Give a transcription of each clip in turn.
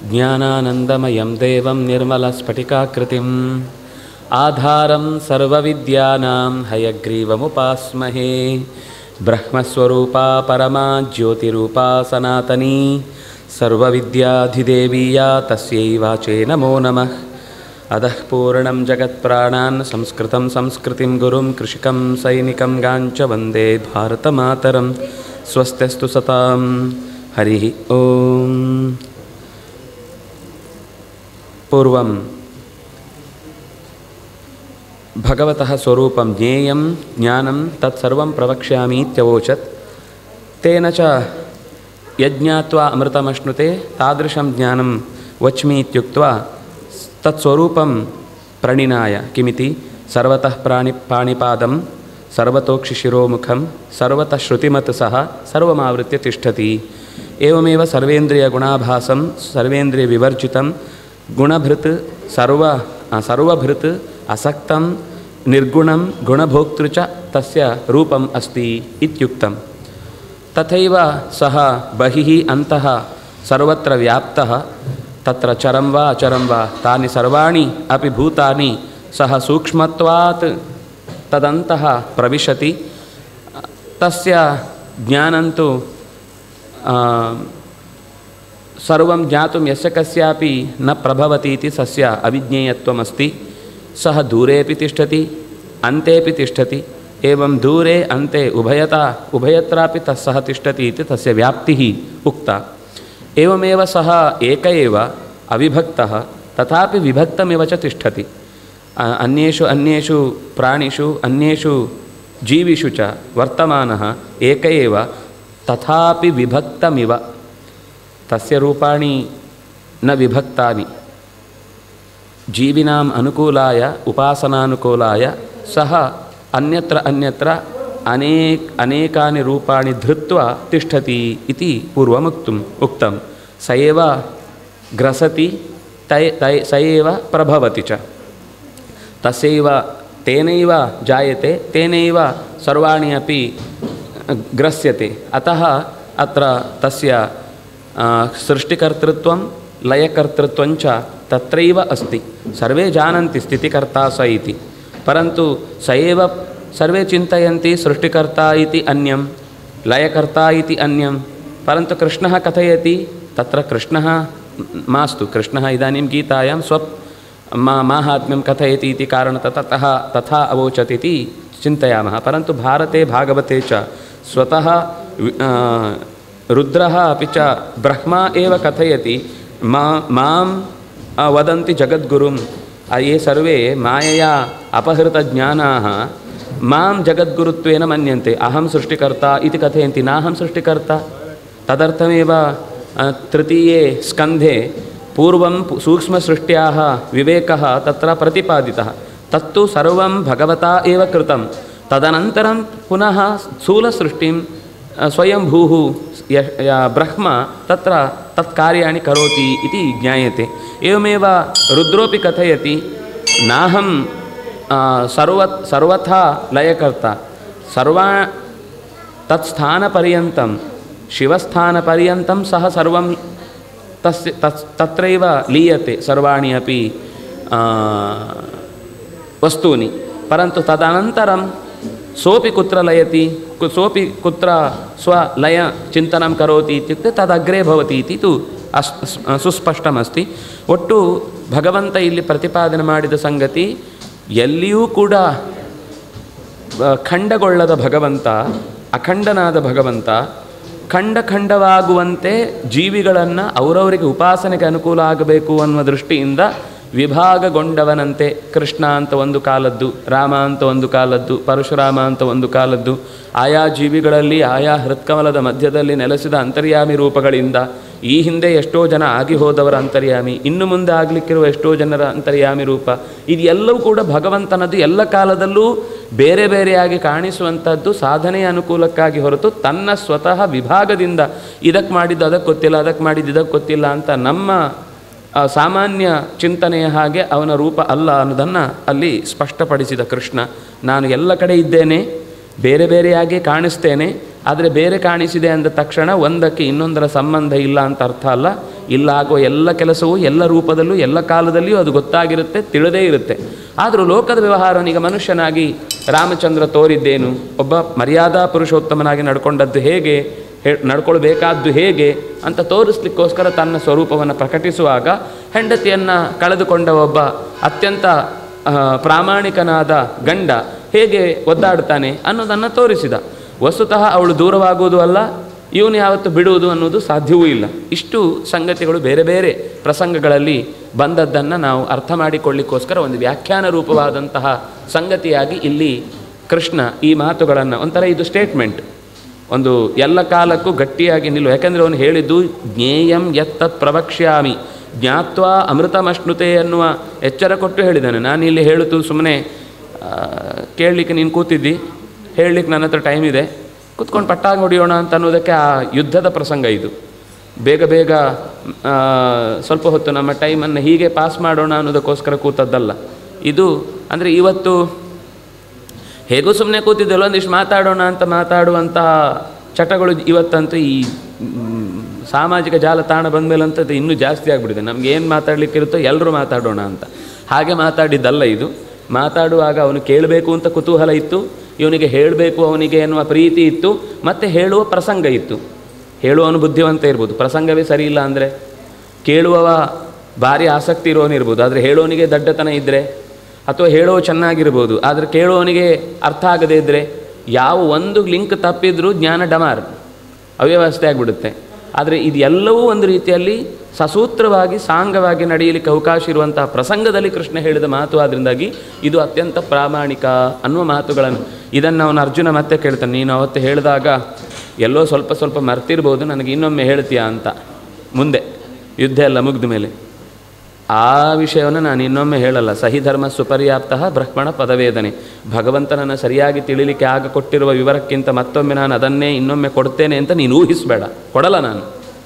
ज्ञानानन्दमयं देवं निर्मलस्फटिकाकृतिम् आधारं सर्वविद्यानां हयग्रीवमुपास्महे ब्रह्मस्वरूपा परमा ज्योतिरूपा सनातनी सर्वविद्याधिदेवीया तस्यै वाचे नमो नमः अधः पूर्णं जगत्प्राणान् संस्कृतं संस्कृतिं गुरुं कृषिकं सैनिकं गाञ्च वन्दे भारतमातरं स्वस्त्यस्तु सतां हरिः ॐ पूर्वं भगवतः स्वरूपं ज्ञेयं ज्ञानं तत्सर्वं प्रवक्ष्यामि इत्यवोचत् तेन च यज्ञात्वा अमृतमश्नुते तादृशं ज्ञानं वच्मि इत्युक्त्वा तत्स्वरूपं प्रणिनाय किमिति सर्वतः प्राणि पाणिपादं सर्वतोक्षिशिरोमुखं सर्वतः श्रुतिमत् सह सर्वमावृत्य तिष्ठति एवमेव सर्वेन्द्रियगुणाभासं सर्वेन्द्रियविवर्जितं गुणभृत् सर्व सर्वभृत् असक्तं निर्गुणं गुणभोक्तृ च तस्य रूपम् अस्ति इत्युक्तं तथैव सः बहिः अन्तः सर्वत्र व्याप्तः तत्र चरं वा अचरं वा तानि सर्वाणि अपि भूतानि सः सूक्ष्मत्वात् तदन्तः प्रविशति तस्य ज्ञानं तु सर्वं ज्ञातुं यस्य कस्यापि न प्रभवति इति तस्य अविज्ञेयत्वमस्ति सः दूरेपि तिष्ठति अन्तेपि तिष्ठति एवं दूरे अन्ते उभयता उभयत्रापि तस्सः तिष्ठति इति तस्य व्याप्तिः उक्ता एवमेव सः एक एव अविभक्तः तथापि विभक्तमिव च तिष्ठति अन्येषु अन्येषु प्राणिषु अन्येषु जीविषु च वर्तमानः एक एव तथापि विभक्तमिव तस्य रूपाणि न विभक्तानि जीविनाम् अनुकूलाय उपासनानुकूलाय सः अन्यत्र अन्यत्र अनेक अनेकानि रूपाणि धृत्वा तिष्ठति इति पूर्वमुक्तम् उक्तं स एव ग्रसति तै तै स एव प्रभवति च तस्यैव तेनैव जायते तेनैव सर्वाणि अपि ग्रस्यते अतः अत्र तस्य सृष्टिकर्तृत्वं लयकर्तृत्वञ्च तत्रैव अस्ति सर्वे जानन्ति स्थितिकर्ता स इति परन्तु स एव सर्वे चिन्तयन्ति सृष्टिकर्ता इति अन्यं लयकर्ता इति अन्यं परन्तु कृष्णः कथयति तत्र कृष्णः मास्तु कृष्णः इदानीं गीतायां स्व मा माहात्म्यं कथयति इति कारणतः ततः तथा अवोचत् इति चिन्तयामः परन्तु भारते भागवते च स्वतः रुद्रः अपि च ब्रह्मा एव कथयति मा मां वदन्ति जगद्गुरुं ये सर्वे मायया अपहृतज्ञानाः मां जगद्गुरुत्वेन मन्यन्ते अहं सृष्टिकर्ता इति कथयन्ति नाहं सृष्टिकर्ता तदर्थमेव तृतीये स्कन्धे पूर्वं सूक्ष्मसृष्ट्याः विवेकः तत्र प्रतिपादितः तत्तु सर्वं भगवता एव कृतं तदनन्तरं पुनः स्थूलसृष्टिं स्वयंभूः ब्रह्म तत्र तत्कार्याणि करोति इति ज्ञायते एवमेव रुद्रोपि कथयति नाहं सर्व सर्वथा लयकर्ता सर्वा तत्स्थानपर्यन्तं शिवस्थानपर्यन्तं सः सर्वं तस्य तस् तत्रैव लीयते सर्वाणि अपि वस्तूनि परन्तु तदनन्तरं सोपि कुत्र लयति सोपि कुत्र स्वलयचिन्तनं करोति इत्युक्ते तदग्रे भवति इति तु ಅಸ್ ಸುಸ್ಪಷ್ಟಮಸ್ತಿ ಒಟ್ಟು ಭಗವಂತ ಇಲ್ಲಿ ಪ್ರತಿಪಾದನೆ ಮಾಡಿದ ಸಂಗತಿ ಎಲ್ಲಿಯೂ ಕೂಡ ಖಂಡಗೊಳ್ಳದ ಭಗವಂತ ಅಖಂಡನಾದ ಭಗವಂತ ಖಂಡ ಖಂಡವಾಗುವಂತೆ ಜೀವಿಗಳನ್ನು ಅವರವರಿಗೆ ಉಪಾಸನೆಗೆ ಅನುಕೂಲ ಆಗಬೇಕು ಅನ್ನುವ ದೃಷ್ಟಿಯಿಂದ ವಿಭಾಗಗೊಂಡವನಂತೆ ಕೃಷ್ಣ ಅಂತ ಒಂದು ಕಾಲದ್ದು ರಾಮ ಅಂತ ಒಂದು ಕಾಲದ್ದು ಪರಶುರಾಮ ಅಂತ ಒಂದು ಕಾಲದ್ದು ಆಯಾ ಜೀವಿಗಳಲ್ಲಿ ಆಯಾ ಹೃತ್ಕಮಲದ ಮಧ್ಯದಲ್ಲಿ ನೆಲೆಸಿದ ಅಂತರ್ಯಾಮಿ ರೂಪಗಳಿಂದ ಈ ಹಿಂದೆ ಎಷ್ಟೋ ಜನ ಆಗಿ ಹೋದವರ ಅಂತರ್ಯಾಮಿ ಇನ್ನು ಮುಂದೆ ಆಗಲಿಕ್ಕಿರುವ ಎಷ್ಟೋ ಜನರ ಅಂತರ್ಯಾಮಿ ರೂಪ ಇದು ಎಲ್ಲವೂ ಕೂಡ ಭಗವಂತನದ್ದು ಎಲ್ಲ ಕಾಲದಲ್ಲೂ ಬೇರೆ ಬೇರೆಯಾಗಿ ಕಾಣಿಸುವಂಥದ್ದು ಸಾಧನೆಯ ಅನುಕೂಲಕ್ಕಾಗಿ ಹೊರತು ತನ್ನ ಸ್ವತಃ ವಿಭಾಗದಿಂದ ಇದಕ್ಕೆ ಮಾಡಿದ್ದು ಅದಕ್ಕೆ ಗೊತ್ತಿಲ್ಲ ಅದಕ್ಕೆ ಮಾಡಿದ್ದು ಇದಕ್ಕೆ ಗೊತ್ತಿಲ್ಲ ಅಂತ ನಮ್ಮ ಆ, ಸಾಮಾನ್ಯ ಚಿಂತನೆಯ ಹಾಗೆ ಅವನ ರೂಪ ಅಲ್ಲ ಅನ್ನೋದನ್ನು ಅಲ್ಲಿ ಸ್ಪಷ್ಟಪಡಿಸಿದ ಕೃಷ್ಣ ನಾನು ಎಲ್ಲ ಕಡೆ ಇದ್ದೇನೆ ಬೇರೆ ಬೇರೆಯಾಗಿ ಕಾಣಿಸ್ತೇನೆ ಆದರೆ ಬೇರೆ ಕಾಣಿಸಿದೆ ಅಂದ ತಕ್ಷಣ ಒಂದಕ್ಕೆ ಇನ್ನೊಂದರ ಸಂಬಂಧ ಇಲ್ಲ ಅಂತ ಅರ್ಥ ಅಲ್ಲ ಇಲ್ಲಾಗುವ ಎಲ್ಲ ಕೆಲಸವೂ ಎಲ್ಲ ರೂಪದಲ್ಲೂ ಎಲ್ಲ ಕಾಲದಲ್ಲಿಯೂ ಅದು ಗೊತ್ತಾಗಿರುತ್ತೆ ತಿಳಿದೇ ಇರುತ್ತೆ ಆದರೂ ಲೋಕದ ವ್ಯವಹಾರವನೀಗ ಮನುಷ್ಯನಾಗಿ ರಾಮಚಂದ್ರ ತೋರಿದ್ದೇನು ಒಬ್ಬ ಮರ್ಯಾದಾ ಪುರುಷೋತ್ತಮನಾಗಿ ನಡ್ಕೊಂಡದ್ದು ಹೇಗೆ ಹೇ ನಡ್ಕೊಳ್ಬೇಕಾದ್ದು ಹೇಗೆ ಅಂತ ತೋರಿಸ್ಲಿಕ್ಕೋಸ್ಕರ ತನ್ನ ಸ್ವರೂಪವನ್ನು ಪ್ರಕಟಿಸುವಾಗ ಹೆಂಡತಿಯನ್ನು ಕಳೆದುಕೊಂಡ ಒಬ್ಬ ಅತ್ಯಂತ ಆ, ಪ್ರಾಮಾಣಿಕನಾದ ಗಂಡ ಹೇಗೆ ಒದ್ದಾಡ್ತಾನೆ ಅನ್ನೋದನ್ನು ತೋರಿಸಿದ ವಸ್ತುತಃ ಅವಳು ದೂರವಾಗುವುದು ಅಲ್ಲ ಇವನು ಯಾವತ್ತು ಬಿಡುವುದು ಅನ್ನೋದು ಸಾಧ್ಯವೂ ಇಲ್ಲ ಇಷ್ಟು ಸಂಗತಿಗಳು ಬೇರೆ ಬೇರೆ ಪ್ರಸಂಗಗಳಲ್ಲಿ ಬಂದದ್ದನ್ನು ನಾವು ಅರ್ಥ ಮಾಡಿಕೊಳ್ಳಿಕ್ಕೋಸ್ಕರ ಒಂದು ವ್ಯಾಖ್ಯಾನ ರೂಪವಾದಂತಹ ಸಂಗತಿಯಾಗಿ ಇಲ್ಲಿ ಕೃಷ್ಣ ಈ ಮಾತುಗಳನ್ನು ಒಂಥರ ಇದು ಸ್ಟೇಟ್ಮೆಂಟ್ ಒಂದು ಎಲ್ಲ ಕಾಲಕ್ಕೂ ಗಟ್ಟಿಯಾಗಿ ನಿಲ್ಲು ಯಾಕಂದರೆ ಅವನು ಹೇಳಿದ್ದು ಜ್ಞೇಯಂ ಯತ್ತತ್ ಪ್ರವಕ್ಷ್ಯಾಮಿ ಜ್ಞಾತ್ವಾ ಅಮೃತಮಶ್ನುತೆ ಅನ್ನುವ ಎಚ್ಚರ ಕೊಟ್ಟು ಹೇಳಿದ್ದಾನೆ ನಾನು ಇಲ್ಲಿ ಹೇಳುತ್ತು ಸುಮ್ಮನೆ ಕೇಳಲಿಕ್ಕೆ ನೀನು ಕೂತಿದ್ದಿ ಹೇಳಲಿಕ್ಕೆ ನನ್ನ ಹತ್ರ ಟೈಮ್ ಇದೆ ಕೂತ್ಕೊಂಡು ಪಟ್ಟಾಗಿ ಹೊಡೆಯೋಣ ಅಂತ ಅನ್ನೋದಕ್ಕೆ ಆ ಯುದ್ಧದ ಪ್ರಸಂಗ ಇದು ಬೇಗ ಬೇಗ ಆ, ಸ್ವಲ್ಪ ಹೊತ್ತು ನಮ್ಮ ಟೈಮನ್ನು ಹೀಗೆ ಪಾಸ್ ಮಾಡೋಣ ಅನ್ನೋದಕ್ಕೋಸ್ಕರ ಕೂತದ್ದಲ್ಲ ಇದು ಅಂದರೆ ಇವತ್ತು ಹೇಗೂ ಸುಮ್ಮನೆ ಕೂತಿದ್ದಲ್ಲ ಒಂದಿಷ್ಟು ಮಾತಾಡೋಣ ಅಂತ ಮಾತಾಡುವಂತಹ ಚಟಗಳು ಇವತ್ತಂತೂ ಈ ಮ್, ಸಾಮಾಜಿಕ ಜಾಲತಾಣ ಬಂದಮೇಲಂತೂ ಅದು ಇನ್ನೂ ಜಾಸ್ತಿ ಆಗಿಬಿಟ್ಟಿದೆ ನಮ್ಗೆ ಏನು ಮಾತಾಡಲಿಕ್ಕಿರುತ್ತೋ ಎಲ್ಲರೂ ಮಾತಾಡೋಣ ಅಂತ ಹಾಗೆ ಮಾತಾಡಿದ್ದಲ್ಲ ಇದು ಮಾತಾಡುವಾಗ ಅವನು ಕೇಳಬೇಕು ಅಂತ ಕುತೂಹಲ ಇತ್ತು ಇವನಿಗೆ ಹೇಳಬೇಕು ಅವನಿಗೆ ಎನ್ನುವ ಪ್ರೀತಿ ಇತ್ತು ಮತ್ತು ಹೇಳುವ ಪ್ರಸಂಗ ಇತ್ತು ಹೇಳುವವನು ಬುದ್ಧಿವಂತ ಇರ್ಬೋದು ಪ್ರಸಂಗವೇ ಸರಿ ಇಲ್ಲ ಅಂದರೆ ಕೇಳುವವ ಭಾರಿ ಆಸಕ್ತಿ ಇರೋನಿರ್ಬೋದು ಆದರೆ ಹೇಳೋನಿಗೆ ದಡ್ಡತನ ಇದ್ದರೆ ಅಥವಾ ಹೇಳೋ ಚೆನ್ನಾಗಿರ್ಬೋದು ಆದರೆ ಕೇಳುವವನಿಗೆ ಅರ್ಥ ಆಗದೇ ಇದ್ದರೆ ಯಾವ ಒಂದು ಲಿಂಕ್ ತಪ್ಪಿದ್ರೂ ಜ್ಞಾನ ಡಮಾರ್ ಅವ್ಯವಸ್ಥೆ ಆಗಿಬಿಡುತ್ತೆ ಆದರೆ ಇದೆಲ್ಲವೂ ಒಂದು ರೀತಿಯಲ್ಲಿ ಸಸೂತ್ರವಾಗಿ ಸಾಂಗವಾಗಿ ನಡೆಯಲಿಕ್ಕೆ ಅವಕಾಶ ಇರುವಂತಹ ಪ್ರಸಂಗದಲ್ಲಿ ಕೃಷ್ಣ ಹೇಳಿದ ಮಾತು ಆದ್ದರಿಂದಾಗಿ ಇದು ಅತ್ಯಂತ ಪ್ರಾಮಾಣಿಕ ಅನ್ನುವ ಮಾತುಗಳನ್ನು ಇದನ್ನು ಅವನು ಅರ್ಜುನ ಮತ್ತೆ ಕೇಳ್ತಾನೆ ನೀನು ಅವತ್ತು ಹೇಳಿದಾಗ ಎಲ್ಲೋ ಸ್ವಲ್ಪ ಸ್ವಲ್ಪ ಮರ್ತಿರ್ಬೋದು ನನಗೆ ಇನ್ನೊಮ್ಮೆ ಹೇಳ್ತೀಯಾ ಅಂತ ಮುಂದೆ ಯುದ್ಧ ಎಲ್ಲ ಮುಗಿದ ಮೇಲೆ ಆ ವಿಷಯವನ್ನು ನಾನು ಇನ್ನೊಮ್ಮೆ ಹೇಳಲ್ಲ ಸಹಿ ಧರ್ಮ ಸುಪರ್ಯಾಪ್ತ ಬ್ರಹ್ಮಣ ಪದವೇದನೆ ಭಗವಂತನನ್ನು ಸರಿಯಾಗಿ ತಿಳಿಲಿಕ್ಕೆ ಆಗ ಕೊಟ್ಟಿರುವ ವಿವರಕ್ಕಿಂತ ಮತ್ತೊಮ್ಮೆ ನಾನು ಅದನ್ನೇ ಇನ್ನೊಮ್ಮೆ ಕೊಡ್ತೇನೆ ಅಂತ ನೀನು ಊಹಿಸಬೇಡ ಕೊಡಲ್ಲ ನಾನು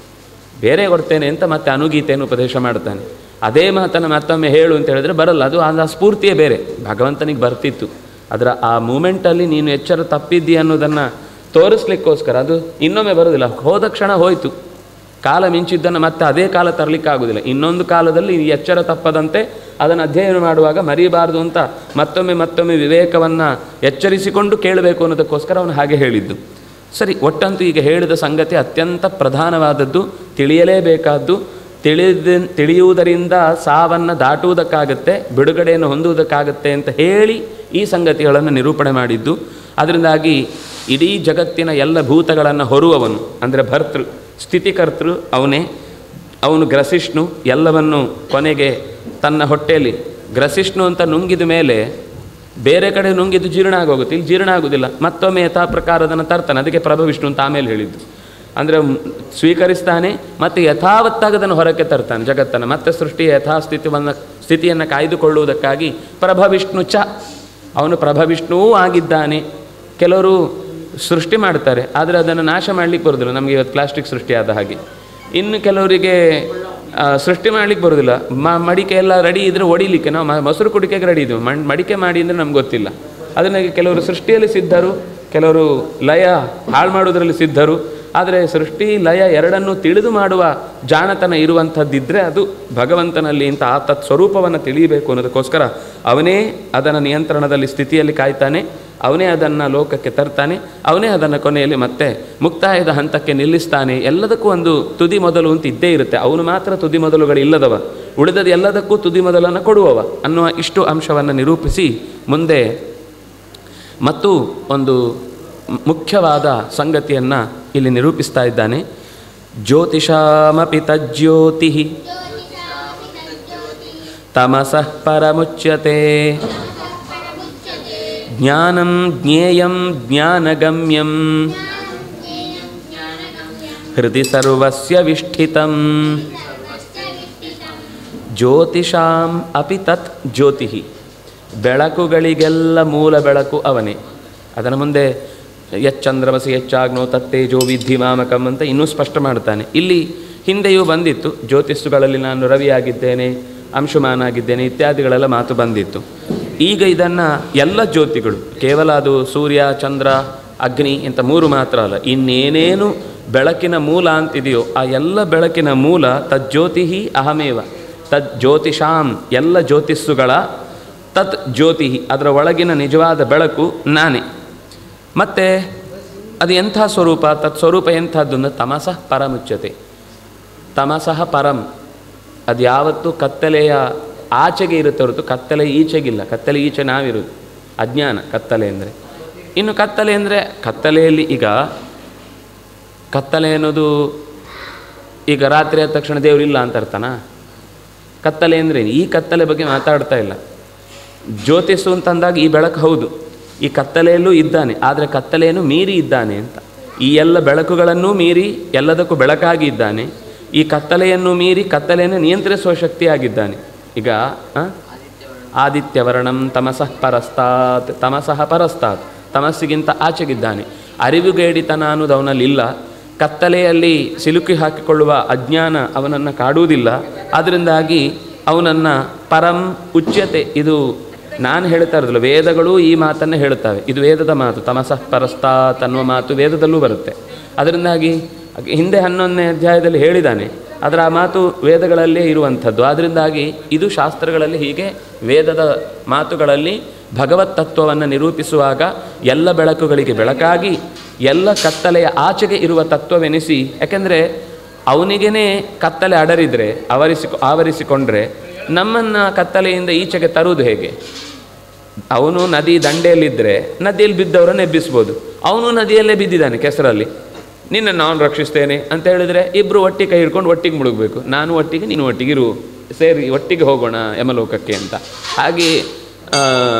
ಬೇರೆ ಕೊಡ್ತೇನೆ ಅಂತ ಮತ್ತೆ ಅನುಗೀತೆಯನ್ನು ಉಪದೇಶ ಮಾಡ್ತಾನೆ ಅದೇ ಮಾತನ್ನು ಮತ್ತೊಮ್ಮೆ ಹೇಳು ಅಂತ ಹೇಳಿದ್ರೆ ಬರಲ್ಲ ಅದು ಆ ಸ್ಫೂರ್ತಿಯೇ ಬೇರೆ ಭಗವಂತನಿಗೆ ಬರ್ತಿತ್ತು ಅದರ ಆ ಮೂಮೆಂಟಲ್ಲಿ ನೀನು ಎಚ್ಚರ ತಪ್ಪಿದ್ದಿ ಅನ್ನೋದನ್ನು ತೋರಿಸ್ಲಿಕ್ಕೋಸ್ಕರ ಅದು ಇನ್ನೊಮ್ಮೆ ಬರೋದಿಲ್ಲ ಹೋದ ಕ್ಷಣ ಹೋಯಿತು ಕಾಲ ಮಿಂಚಿದ್ದನ್ನು ಮತ್ತೆ ಅದೇ ಕಾಲ ತರಲಿಕ್ಕಾಗೋದಿಲ್ಲ ಇನ್ನೊಂದು ಕಾಲದಲ್ಲಿ ಈ ಎಚ್ಚರ ತಪ್ಪದಂತೆ ಅದನ್ನು ಅಧ್ಯಯನ ಮಾಡುವಾಗ ಮರಿಬಾರದು ಅಂತ ಮತ್ತೊಮ್ಮೆ ಮತ್ತೊಮ್ಮೆ ವಿವೇಕವನ್ನು ಎಚ್ಚರಿಸಿಕೊಂಡು ಕೇಳಬೇಕು ಅನ್ನೋದಕ್ಕೋಸ್ಕರ ಅವನು ಹಾಗೆ ಹೇಳಿದ್ದು ಸರಿ ಒಟ್ಟಂತೂ ಈಗ ಹೇಳಿದ ಸಂಗತಿ ಅತ್ಯಂತ ಪ್ರಧಾನವಾದದ್ದು ತಿಳಿಯಲೇಬೇಕಾದ್ದು ತಿಳಿದ ತಿಳಿಯುವುದರಿಂದ ಸಾವನ್ನು ದಾಟುವುದಕ್ಕಾಗತ್ತೆ ಬಿಡುಗಡೆಯನ್ನು ಹೊಂದುವುದಕ್ಕಾಗತ್ತೆ ಅಂತ ಹೇಳಿ ಈ ಸಂಗತಿಗಳನ್ನು ನಿರೂಪಣೆ ಮಾಡಿದ್ದು ಅದರಿಂದಾಗಿ ಇಡೀ ಜಗತ್ತಿನ ಎಲ್ಲ ಭೂತಗಳನ್ನು ಹೊರುವವನು ಅಂದರೆ ಭರ್ತೃ ಸ್ಥಿತಿಕರ್ತೃ ಅವನೇ ಅವನು ಗ್ರಸಿಷ್ಣು ಎಲ್ಲವನ್ನು ಕೊನೆಗೆ ತನ್ನ ಹೊಟ್ಟೆಯಲ್ಲಿ ಗ್ರಸಿಷ್ಣು ಅಂತ ನುಂಗಿದ ಮೇಲೆ ಬೇರೆ ಕಡೆ ನುಂಗಿದ್ದು ಜೀರ್ಣ ಆಗೋಗುತ್ತೆ ಇಲ್ಲಿ ಜೀರ್ಣ ಆಗೋದಿಲ್ಲ ಮತ್ತೊಮ್ಮೆ ಯಥಾ ಪ್ರಕಾರ ಅದನ್ನು ತರ್ತಾನೆ ಅದಕ್ಕೆ ಪ್ರಭವಿಷ್ಣು ಅಂತ ಆಮೇಲೆ ಹೇಳಿದ್ದು ಅಂದರೆ ಸ್ವೀಕರಿಸ್ತಾನೆ ಮತ್ತು ಯಥಾವತ್ತಾಗಿ ಅದನ್ನು ಹೊರಕ್ಕೆ ತರ್ತಾನೆ ಜಗತ್ತನ್ನು ಮತ್ತೆ ಸೃಷ್ಟಿಯ ಯಥಾಸ್ಥಿತಿಯನ್ನು ಸ್ಥಿತಿಯನ್ನು ಕಾಯ್ದುಕೊಳ್ಳುವುದಕ್ಕಾಗಿ ಪ್ರಭವಿಷ್ಣು ಚ ಅವನು ಪ್ರಭವಿಷ್ಣುವೂ ಆಗಿದ್ದಾನೆ ಕೆಲವರು ಸೃಷ್ಟಿ ಮಾಡ್ತಾರೆ ಆದರೆ ಅದನ್ನು ನಾಶ ಮಾಡಲಿಕ್ಕೆ ಬರೋದಿಲ್ಲ ನಮಗೆ ಇವತ್ತು ಪ್ಲಾಸ್ಟಿಕ್ ಸೃಷ್ಟಿಯಾದ ಹಾಗೆ ಇನ್ನು ಕೆಲವರಿಗೆ ಆ, ಸೃಷ್ಟಿ ಮಾಡ್ಲಿಕ್ಕೆ ಬರೋದಿಲ್ಲ ಮ ಮಡಿಕೆ ಎಲ್ಲ ರೆಡಿ ಇದ್ದರೆ ಹೊಡಿಲಿಕ್ಕೆ ನಾವು ಮ- ಮೊಸರು ಕುಡಿಕೆಗೆ ರೆಡಿ ಇದ್ದೀವಿ ಮಣ್ ಮಡಿಕೆ ಮಾಡಿ ಅಂದರೆ ನಮ್ಗೆ ಗೊತ್ತಿಲ್ಲ ಅದನ್ನ ಕೆಲವರು ಸೃಷ್ಟಿಯಲ್ಲಿ ಸಿದ್ಧರು ಕೆಲವರು ಲಯ ಹಾಳು ಮಾಡೋದರಲ್ಲಿ ಸಿದ್ಧರು ಆದರೆ ಸೃಷ್ಟಿ ಲಯ ಎರಡನ್ನೂ ತಿಳಿದು ಮಾಡುವ ಜಾಣತನ ಇರುವಂಥದ್ದಿದ್ದರೆ ಅದು ಭಗವಂತನಲ್ಲಿ ಇಂಥ ಆ ತತ್ ಸ್ವರೂಪವನ್ನು ತಿಳಿಯಬೇಕು ಅನ್ನೋದಕ್ಕೋಸ್ಕರ ಅವನೇ ಅದನ್ನು ನಿಯಂತ್ರಣದಲ್ಲಿ ಸ್ಥಿತಿಯಲ್ಲಿ ಕಾಯ್ತಾನೆ ಅವನೇ ಅದನ್ನು ಲೋಕಕ್ಕೆ ತರ್ತಾನೆ ಅವನೇ ಅದನ್ನು ಕೊನೆಯಲ್ಲಿ ಮತ್ತೆ ಮುಕ್ತಾಯದ ಹಂತಕ್ಕೆ ನಿಲ್ಲಿಸ್ತಾನೆ ಎಲ್ಲದಕ್ಕೂ ಒಂದು ತುದಿ ಮೊದಲು ಅಂತ ಇದ್ದೇ ಇರುತ್ತೆ ಅವನು ಮಾತ್ರ ತುದಿ ಮೊದಲುಗಳು ಇಲ್ಲದವ ಉಳಿದದ ಎಲ್ಲದಕ್ಕೂ ತುದಿ ಮೊದಲನ್ನು ಕೊಡುವವ ಅನ್ನುವ ಇಷ್ಟು ಅಂಶವನ್ನು ನಿರೂಪಿಸಿ ಮುಂದೆ ಮತ್ತು ಒಂದು ಮುಖ್ಯವಾದ ಸಂಗತಿಯನ್ನು ಇಲ್ಲಿ ನಿರೂಪಿಸ್ತಾ ಇದ್ದಾನೆ ಜ್ಯೋತಿಷಾಮಪಿ ತಜ್ಜ್ಯೋತಿ ತಮಸಃ ಪರಮುಚ್ಯತೆ ಜ್ಞಾನಂ ಜ್ಞೇಯಂ ಜ್ಞಾನಗಮ್ಯಂ ಹೃದಯ ಸರ್ವಸ್ಯ ವಿಷ್ಠಿತಂ ಜ್ಯೋತಿಷಾಂ ಅಪಿ ತತ್ ಜ್ಯೋತಿ ಬೆಳಕುಗಳಿಗೆಲ್ಲ ಮೂಲ ಬೆಳಕು ಅವನೇ ಅದರ ಮುಂದೆ ಎಚ್ಚಂದ್ರಮಸಿ ಹೆಚ್ಚಾಗ್ನೋ ತತ್ತೇಜೋ ವಿಧಿ ಮಾಮಕಂ ಅಂತ ಇನ್ನೂ ಸ್ಪಷ್ಟ ಮಾಡ್ತಾನೆ ಇಲ್ಲಿ ಹಿಂದೆಯೂ ಬಂದಿತ್ತು ಜ್ಯೋತಿಷುಗಳಲ್ಲಿ ನಾನು ರವಿಯಾಗಿದ್ದೇನೆ ಅಂಶುಮಾನಾಗಿದ್ದೇನೆ ಇತ್ಯಾದಿಗಳೆಲ್ಲ ಮಾತು ಬಂದಿತ್ತು ಈಗ ಇದನ್ನು ಎಲ್ಲ ಜ್ಯೋತಿಗಳು ಕೇವಲ ಅದು ಸೂರ್ಯ ಚಂದ್ರ ಅಗ್ನಿ ಇಂಥ ಮೂರು ಮಾತ್ರ ಅಲ್ಲ ಇನ್ನೇನೇನು ಬೆಳಕಿನ ಮೂಲ ಅಂತಿದೆಯೋ ಆ ಎಲ್ಲ ಬೆಳಕಿನ ಮೂಲ ತಜ್ಜ್ಯೋತಿ ಅಹಮೇವ ತದ್ ಜ್ಯೋತಿಷಾಂ ಎಲ್ಲ ಜ್ಯೋತಿಸ್ಸುಗಳ ತತ್ ಜ್ಯೋತಿ ಅದರ ಒಳಗಿನ ನಿಜವಾದ ಬೆಳಕು ನಾನೇ ಮತ್ತು ಅದು ಎಂಥ ಸ್ವರೂಪ ತತ್ ಸ್ವರೂಪ ಎಂಥದ್ದು ಅಂದರೆ ತಮಸಃ ಪರಮುಚ್ಯತೆ ತಮಸಃ ಪರಂ ಅದು ಯಾವತ್ತೂ ಕತ್ತಲೆಯ ಆಚೆಗೆ ಇರುತ್ತೆ ಹೊರತು ಕತ್ತಲೆ ಈಚೆಗಿಲ್ಲ ಕತ್ತಲೆ ಈಚೆ ನಾವಿರೋದು ಅಜ್ಞಾನ ಕತ್ತಲೆ ಅಂದರೆ ಇನ್ನು ಕತ್ತಲೆ ಅಂದರೆ ಕತ್ತಲೆಯಲ್ಲಿ ಈಗ ಕತ್ತಲೆ ಅನ್ನೋದು ಈಗ ರಾತ್ರಿ ಆದ ತಕ್ಷಣ ದೇವರಿಲ್ಲ ಅಂತ ಅರ್ಥನಾ ಕತ್ತಲೆ ಅಂದರೆ ಈ ಕತ್ತಲೆ ಬಗ್ಗೆ ಮಾತಾಡ್ತಾ ಇಲ್ಲ ಜ್ಯೋತಿಷು ಅಂತಂದಾಗ ಈ ಬೆಳಕು ಹೌದು ಈ ಕತ್ತಲೆಯಲ್ಲೂ ಇದ್ದಾನೆ ಆದರೆ ಕತ್ತಲೆಯನ್ನು ಮೀರಿ ಇದ್ದಾನೆ ಅಂತ ಈ ಎಲ್ಲ ಬೆಳಕುಗಳನ್ನೂ ಮೀರಿ ಎಲ್ಲದಕ್ಕೂ ಬೆಳಕಾಗಿ ಇದ್ದಾನೆ ಈ ಕತ್ತಲೆಯನ್ನು ಮೀರಿ ಕತ್ತಲೆಯನ್ನು ನಿಯಂತ್ರಿಸುವ ಶಕ್ತಿಯಾಗಿದ್ದಾನೆ ಈಗ ಆ? ಆದಿತ್ಯವರ್ಣಂ ತಮಸಃ ಪರಸ್ತಾತ್ ತಮಸಃ ಪರಸ್ತಾತ್ ತಮಸ್ಸಿಗಿಂತ ಆಚೆಗಿದ್ದಾನೆ ಅರಿವುಗೇಡಿತನ ಅನ್ನೋದು ಅವನಲ್ಲಿಲ್ಲ ಕತ್ತಲೆಯಲ್ಲಿ ಸಿಲುಕಿ ಹಾಕಿಕೊಳ್ಳುವ ಅಜ್ಞಾನ ಅವನನ್ನು ಕಾಡುವುದಿಲ್ಲ ಅದರಿಂದಾಗಿ ಅವನನ್ನು ಪರಂ ಉಚ್ಯತೆ ಇದು ನಾನು ಹೇಳ್ತಾ ಇರೋದಿಲ್ಲ ವೇದಗಳು ಈ ಮಾತನ್ನೇ ಹೇಳುತ್ತವೆ ಇದು ವೇದದ ಮಾತು ತಮಸಃ ಪರಸ್ತಾತ್ ಅನ್ನುವ ಮಾತು ವೇದದಲ್ಲೂ ಬರುತ್ತೆ ಅದರಿಂದಾಗಿ ಹಿಂದೆ ಹನ್ನೊಂದನೇ ಅಧ್ಯಾಯದಲ್ಲಿ ಹೇಳಿದ್ದಾನೆ ಅದರ ಆ ಮಾತು ವೇದಗಳಲ್ಲೇ ಇರುವಂಥದ್ದು ಆದ್ದರಿಂದಾಗಿ ಇದು ಶಾಸ್ತ್ರಗಳಲ್ಲಿ ಹೀಗೆ ವೇದದ ಮಾತುಗಳಲ್ಲಿ ಭಗವತ್ ತತ್ವವನ್ನು ನಿರೂಪಿಸುವಾಗ ಎಲ್ಲ ಬೆಳಕುಗಳಿಗೆ ಬೆಳಕಾಗಿ ಎಲ್ಲ ಕತ್ತಲೆಯ ಆಚೆಗೆ ಇರುವ ತತ್ವವೆನಿಸಿ ಯಾಕೆಂದರೆ ಅವನಿಗೇ ಕತ್ತಲೆ ಅಡರಿದರೆ ಆವರಿಸಿ ಆವರಿಸಿಕೊಂಡ್ರೆ ನಮ್ಮನ್ನು ಕತ್ತಲೆಯಿಂದ ಈಚೆಗೆ ತರುವುದು ಹೇಗೆ ಅವನು ನದಿ ದಂಡೆಯಲ್ಲಿದ್ದರೆ ನದಿಯಲ್ಲಿ ಬಿದ್ದವರನ್ನು ಎಬ್ಬಿಸ್ಬೋದು ಅವನು ನದಿಯಲ್ಲೇ ಬಿದ್ದಿದ್ದಾನೆ ಕೆಸರಲ್ಲಿ ನಿನ್ನ ನಾನು ರಕ್ಷಿಸ್ತೇನೆ ಅಂತ ಹೇಳಿದರೆ ಇಬ್ಬರು ಒಟ್ಟಿಗೆ ಕೈ ಹಿಡ್ಕೊಂಡು ಒಟ್ಟಿಗೆ ಮುಳುಗಬೇಕು ನಾನು ಒಟ್ಟಿಗೆ ನೀನು ಒಟ್ಟಿಗೆ ಇರು ಸೇರಿ ಒಟ್ಟಿಗೆ ಹೋಗೋಣ ಯಮಲೋಕಕ್ಕೆ ಅಂತ ಹಾಗೆ ಆ,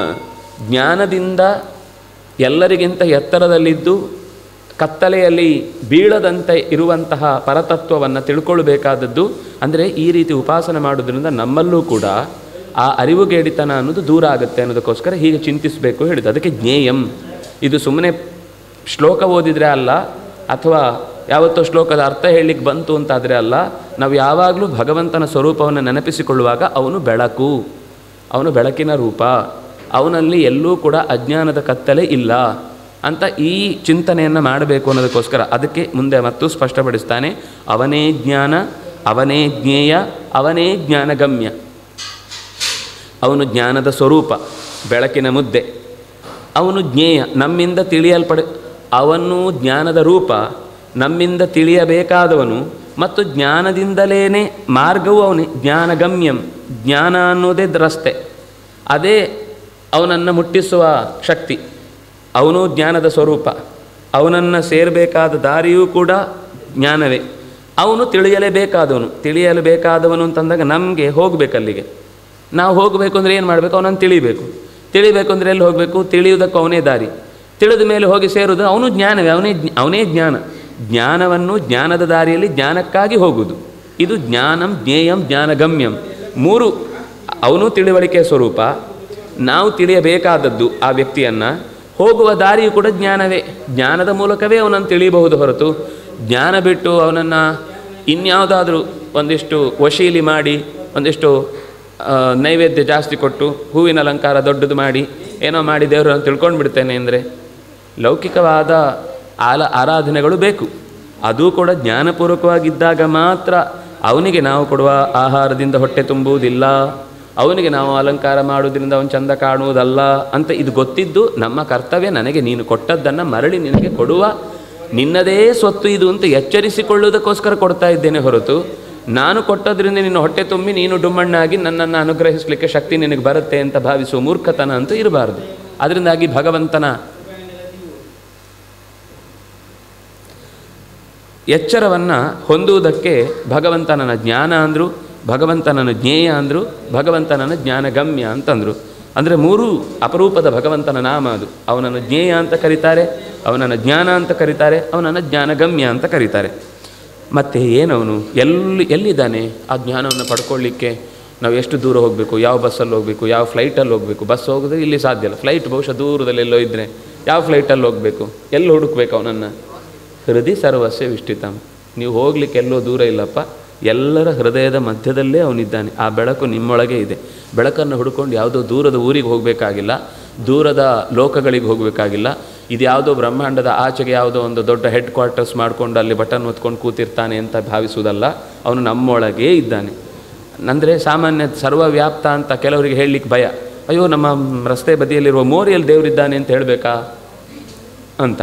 ಜ್ಞಾನದಿಂದ ಎಲ್ಲರಿಗಿಂತ ಎತ್ತರದಲ್ಲಿದ್ದು ಕತ್ತಲೆಯಲ್ಲಿ ಬೀಳದಂತೆ ಇರುವಂತಹ ಪರತತ್ವವನ್ನು ತಿಳ್ಕೊಳ್ಬೇಕಾದದ್ದು ಅಂದರೆ ಈ ರೀತಿ ಉಪಾಸನೆ ಮಾಡೋದ್ರಿಂದ ನಮ್ಮಲ್ಲೂ ಕೂಡ ಆ ಅರಿವುಗೇಡಿತನ ಅನ್ನೋದು ದೂರ ಆಗುತ್ತೆ ಅನ್ನೋದಕ್ಕೋಸ್ಕರ ಹೀಗೆ ಚಿಂತಿಸಬೇಕು ಹೇಳಿದ್ದು ಅದಕ್ಕೆ ಜ್ಞೇಯಂ ಇದು ಸುಮ್ಮನೆ ಶ್ಲೋಕ ಓದಿದರೆ ಅಲ್ಲ ಅಥವಾ ಯಾವತ್ತೋ ಶ್ಲೋಕದ ಅರ್ಥ ಹೇಳಲಿಕ್ಕೆ ಬಂತು ಅಂತಾದರೆ ಅಲ್ಲ ನಾವು ಯಾವಾಗಲೂ ಭಗವಂತನ ಸ್ವರೂಪವನ್ನು ನೆನಪಿಸಿಕೊಳ್ಳುವಾಗ ಅವನು ಬೆಳಕು ಅವನು ಬೆಳಕಿನ ರೂಪ ಅವನಲ್ಲಿ ಎಲ್ಲೂ ಕೂಡ ಅಜ್ಞಾನದ ಕತ್ತಲೆ ಇಲ್ಲ ಅಂತ ಈ ಚಿಂತನೆಯನ್ನು ಮಾಡಬೇಕು ಅನ್ನೋದಕ್ಕೋಸ್ಕರ ಅದಕ್ಕೆ ಮುಂದೆ ಮತ್ತು ಸ್ಪಷ್ಟಪಡಿಸ್ತಾನೆ ಅವನೇ ಜ್ಞಾನ ಅವನೇ ಜ್ಞೇಯ ಅವನೇ ಜ್ಞಾನಗಮ್ಯ ಅವನು ಜ್ಞಾನದ ಸ್ವರೂಪ ಬೆಳಕಿನ ಮುದ್ದೆ ಅವನು ಜ್ಞೇಯ ನಮ್ಮಿಂದ ತಿಳಿಯಲ್ಪಡ ಅವನು ಜ್ಞಾನದ ರೂಪ ನಮ್ಮಿಂದ ತಿಳಿಯಬೇಕಾದವನು ಮತ್ತು ಜ್ಞಾನದಿಂದಲೇ ಮಾರ್ಗವು ಅವನೇ ಜ್ಞಾನಗಮ್ಯಂ ಜ್ಞಾನ ಅನ್ನೋದೇ ರಸ್ತೆ ಅದೇ ಅವನನ್ನು ಮುಟ್ಟಿಸುವ ಶಕ್ತಿ ಅವನು ಜ್ಞಾನದ ಸ್ವರೂಪ ಅವನನ್ನು ಸೇರಬೇಕಾದ ದಾರಿಯೂ ಕೂಡ ಜ್ಞಾನವೇ ಅವನು ತಿಳಿಯಲೇಬೇಕಾದವನು ತಿಳಿಯಲೇಬೇಕಾದವನು ಅಂತಂದಾಗ ನಮಗೆ ಹೋಗಬೇಕಲ್ಲಿಗೆ ನಾವು ಹೋಗಬೇಕು ಅಂದರೆ ಏನು ಮಾಡಬೇಕು ಅವನನ್ನು ತಿಳಿಬೇಕು ತಿಳಿಬೇಕು ಅಂದರೆ ಎಲ್ಲಿ ಹೋಗಬೇಕು ತಿಳಿಯುವುದಕ್ಕೂ ಅವನೇ ದಾರಿ ತಿಳಿದ ಮೇಲೆ ಹೋಗಿ ಸೇರುವುದು ಅವನು ಜ್ಞಾನವೇ ಅವನೇ ಜ್ಞ- ಅವನೇ ಜ್ಞಾನ ಜ್ಞಾನವನ್ನು ಜ್ಞಾನದ ದಾರಿಯಲ್ಲಿ ಜ್ಞಾನಕ್ಕಾಗಿ ಹೋಗುವುದು ಇದು ಜ್ಞಾನಂ ಜ್ಞೇಯಂ ಜ್ಞಾನಗಮ್ಯಂ ಮೂರು ಅವನು ತಿಳಿವಳಿಕೆ ಸ್ವರೂಪ ನಾವು ತಿಳಿಯಬೇಕಾದದ್ದು ಆ ವ್ಯಕ್ತಿಯನ್ನು ಹೋಗುವ ದಾರಿಯು ಕೂಡ ಜ್ಞಾನವೇ ಜ್ಞಾನದ ಮೂಲಕವೇ ಅವನನ್ನು ತಿಳಿಯಬಹುದು ಹೊರತು ಜ್ಞಾನ ಬಿಟ್ಟು ಅವನನ್ನು ಇನ್ಯಾವುದಾದ್ರೂ ಒಂದಿಷ್ಟು ವಶೀಲಿ ಮಾಡಿ ಒಂದಿಷ್ಟು ಆ, ನೈವೇದ್ಯ ಜಾಸ್ತಿ ಕೊಟ್ಟು ಹೂವಿನ ಅಲಂಕಾರ ದೊಡ್ಡದು ಮಾಡಿ ಏನೋ ಮಾಡಿ ದೇವರನ್ನು ತಿಳ್ಕೊಂಡು ಬಿಡ್ತೇನೆ ಅಂದರೆ ಲೌಕಿಕವಾದ ಆಲ ಆರಾಧನೆಗಳು ಬೇಕು ಅದು ಕೂಡ ಜ್ಞಾನಪೂರ್ವಕವಾಗಿದ್ದಾಗ ಮಾತ್ರ ಅವನಿಗೆ ನಾವು ಕೊಡುವ ಆಹಾರದಿಂದ ಹೊಟ್ಟೆ ತುಂಬುವುದಿಲ್ಲ ಅವನಿಗೆ ನಾವು ಅಲಂಕಾರ ಮಾಡುವುದರಿಂದ ಅವನು ಚಂದ ಕಾಣುವುದಲ್ಲ ಅಂತ ಇದು ಗೊತ್ತಿದ್ದು ನಮ್ಮ ಕರ್ತವ್ಯ ನನಗೆ ನೀನು ಕೊಟ್ಟದ್ದನ್ನು ಮರಳಿ ನಿನಗೆ ಕೊಡುವ ನಿನ್ನದೇ ಸ್ವತ್ತು ಇದು ಅಂತ ಎಚ್ಚರಿಸಿಕೊಳ್ಳುವುದಕ್ಕೋಸ್ಕರ ಕೊಡ್ತಾ ಇದ್ದೇನೆ ಹೊರತು ನಾನು ಕೊಟ್ಟದ್ರಿಂದ ನಿನ್ನ ಹೊಟ್ಟೆ ತುಂಬಿ ನೀನು ಡುಮ್ಮಣ್ಣಾಗಿ ನನ್ನನ್ನು ಅನುಗ್ರಹಿಸಲಿಕ್ಕೆ ಶಕ್ತಿ ನಿನಗೆ ಬರುತ್ತೆ ಅಂತ ಭಾವಿಸುವ ಮೂರ್ಖತನ ಅಂತೂ ಇರಬಾರ್ದು ಅದರಿಂದಾಗಿ ಭಗವಂತನ ಎಚ್ಚರವನ್ನು ಹೊಂದುವುದಕ್ಕೆ ಭಗವಂತನನ ಜ್ಞಾನ ಅಂದರು ಭಗವಂತನನ ಜ್ಞೇಯ ಅಂದರು ಭಗವಂತನನ ಜ್ಞಾನಗಮ್ಯ ಅಂತಂದರು ಅಂದರೆ ಮೂರೂ ಅಪರೂಪದ ಭಗವಂತನ ನಾಮ ಅದು ಅವನನ್ನು ಜ್ಞೇಯ ಅಂತ ಕರೀತಾರೆ ಅವನನ್ನು ಜ್ಞಾನ ಅಂತ ಕರೀತಾರೆ ಅವನನ್ನು ಜ್ಞಾನಗಮ್ಯ ಅಂತ ಕರೀತಾರೆ ಮತ್ತು ಏನವನು ಎಲ್ಲಿ ಎಲ್ಲಿದ್ದಾನೆ ಆ ಜ್ಞಾನವನ್ನು ಪಡ್ಕೊಳ್ಳಿಕ್ಕೆ ನಾವು ಎಷ್ಟು ದೂರ ಹೋಗಬೇಕು ಯಾವ ಬಸ್ಸಲ್ಲಿ ಹೋಗಬೇಕು ಯಾವ ಫ್ಲೈಟಲ್ಲಿ ಹೋಗಬೇಕು ಬಸ್ ಹೋಗೋದ್ರೆ ಇಲ್ಲಿ ಸಾಧ್ಯ ಇಲ್ಲ ಫ್ಲೈಟ್ ಬಹುಶಃ ದೂರದಲ್ಲಿ ಎಲ್ಲೋ ಇದ್ದರೆ ಯಾವ ಫ್ಲೈಟಲ್ಲಿ ಹೋಗಬೇಕು ಎಲ್ಲಿ ಹುಡುಕ್ಬೇಕು ಅವನನ್ನು ಹೃದಯ ಸರ್ವಸ್ಯ ವಿಷ್ಟಿತಂ ನೀವು ಹೋಗ್ಲಿಕ್ಕೆ ಎಲ್ಲೋ ದೂರ ಇಲ್ಲಪ್ಪ ಎಲ್ಲರ ಹೃದಯದ ಮಧ್ಯದಲ್ಲೇ ಅವನಿದ್ದಾನೆ ಆ ಬೆಳಕು ನಿಮ್ಮೊಳಗೆ ಇದೆ ಬೆಳಕನ್ನು ಹುಡ್ಕೊಂಡು ಯಾವುದೋ ದೂರದ ಊರಿಗೆ ಹೋಗಬೇಕಾಗಿಲ್ಲ ದೂರದ ಲೋಕಗಳಿಗೆ ಹೋಗಬೇಕಾಗಿಲ್ಲ ಇದು ಯಾವುದೋ ಬ್ರಹ್ಮಾಂಡದ ಆಚೆಗೆ ಯಾವುದೋ ಒಂದು ದೊಡ್ಡ ಹೆಡ್ ಕ್ವಾರ್ಟರ್ಸ್ ಮಾಡಿಕೊಂಡು ಅಲ್ಲಿ ಬಟನ್ ಒತ್ಕೊಂಡು ಕೂತಿರ್ತಾನೆ ಅಂತ ಭಾವಿಸುವುದಲ್ಲ ಅವನು ನಮ್ಮೊಳಗೇ ಇದ್ದಾನೆ ಅಂದರೆ ಸಾಮಾನ್ಯ ಸರ್ವವ್ಯಾಪ್ತ ಅಂತ ಕೆಲವರಿಗೆ ಹೇಳಲಿಕ್ಕೆ ಭಯ ಅಯ್ಯೋ ನಮ್ಮ ರಸ್ತೆ ಬದಿಯಲ್ಲಿರುವ ಮೋರಿಯಲ್ಲಿ ದೇವರಿದ್ದಾನೆ ಅಂತ ಹೇಳಬೇಕಾ ಅಂತ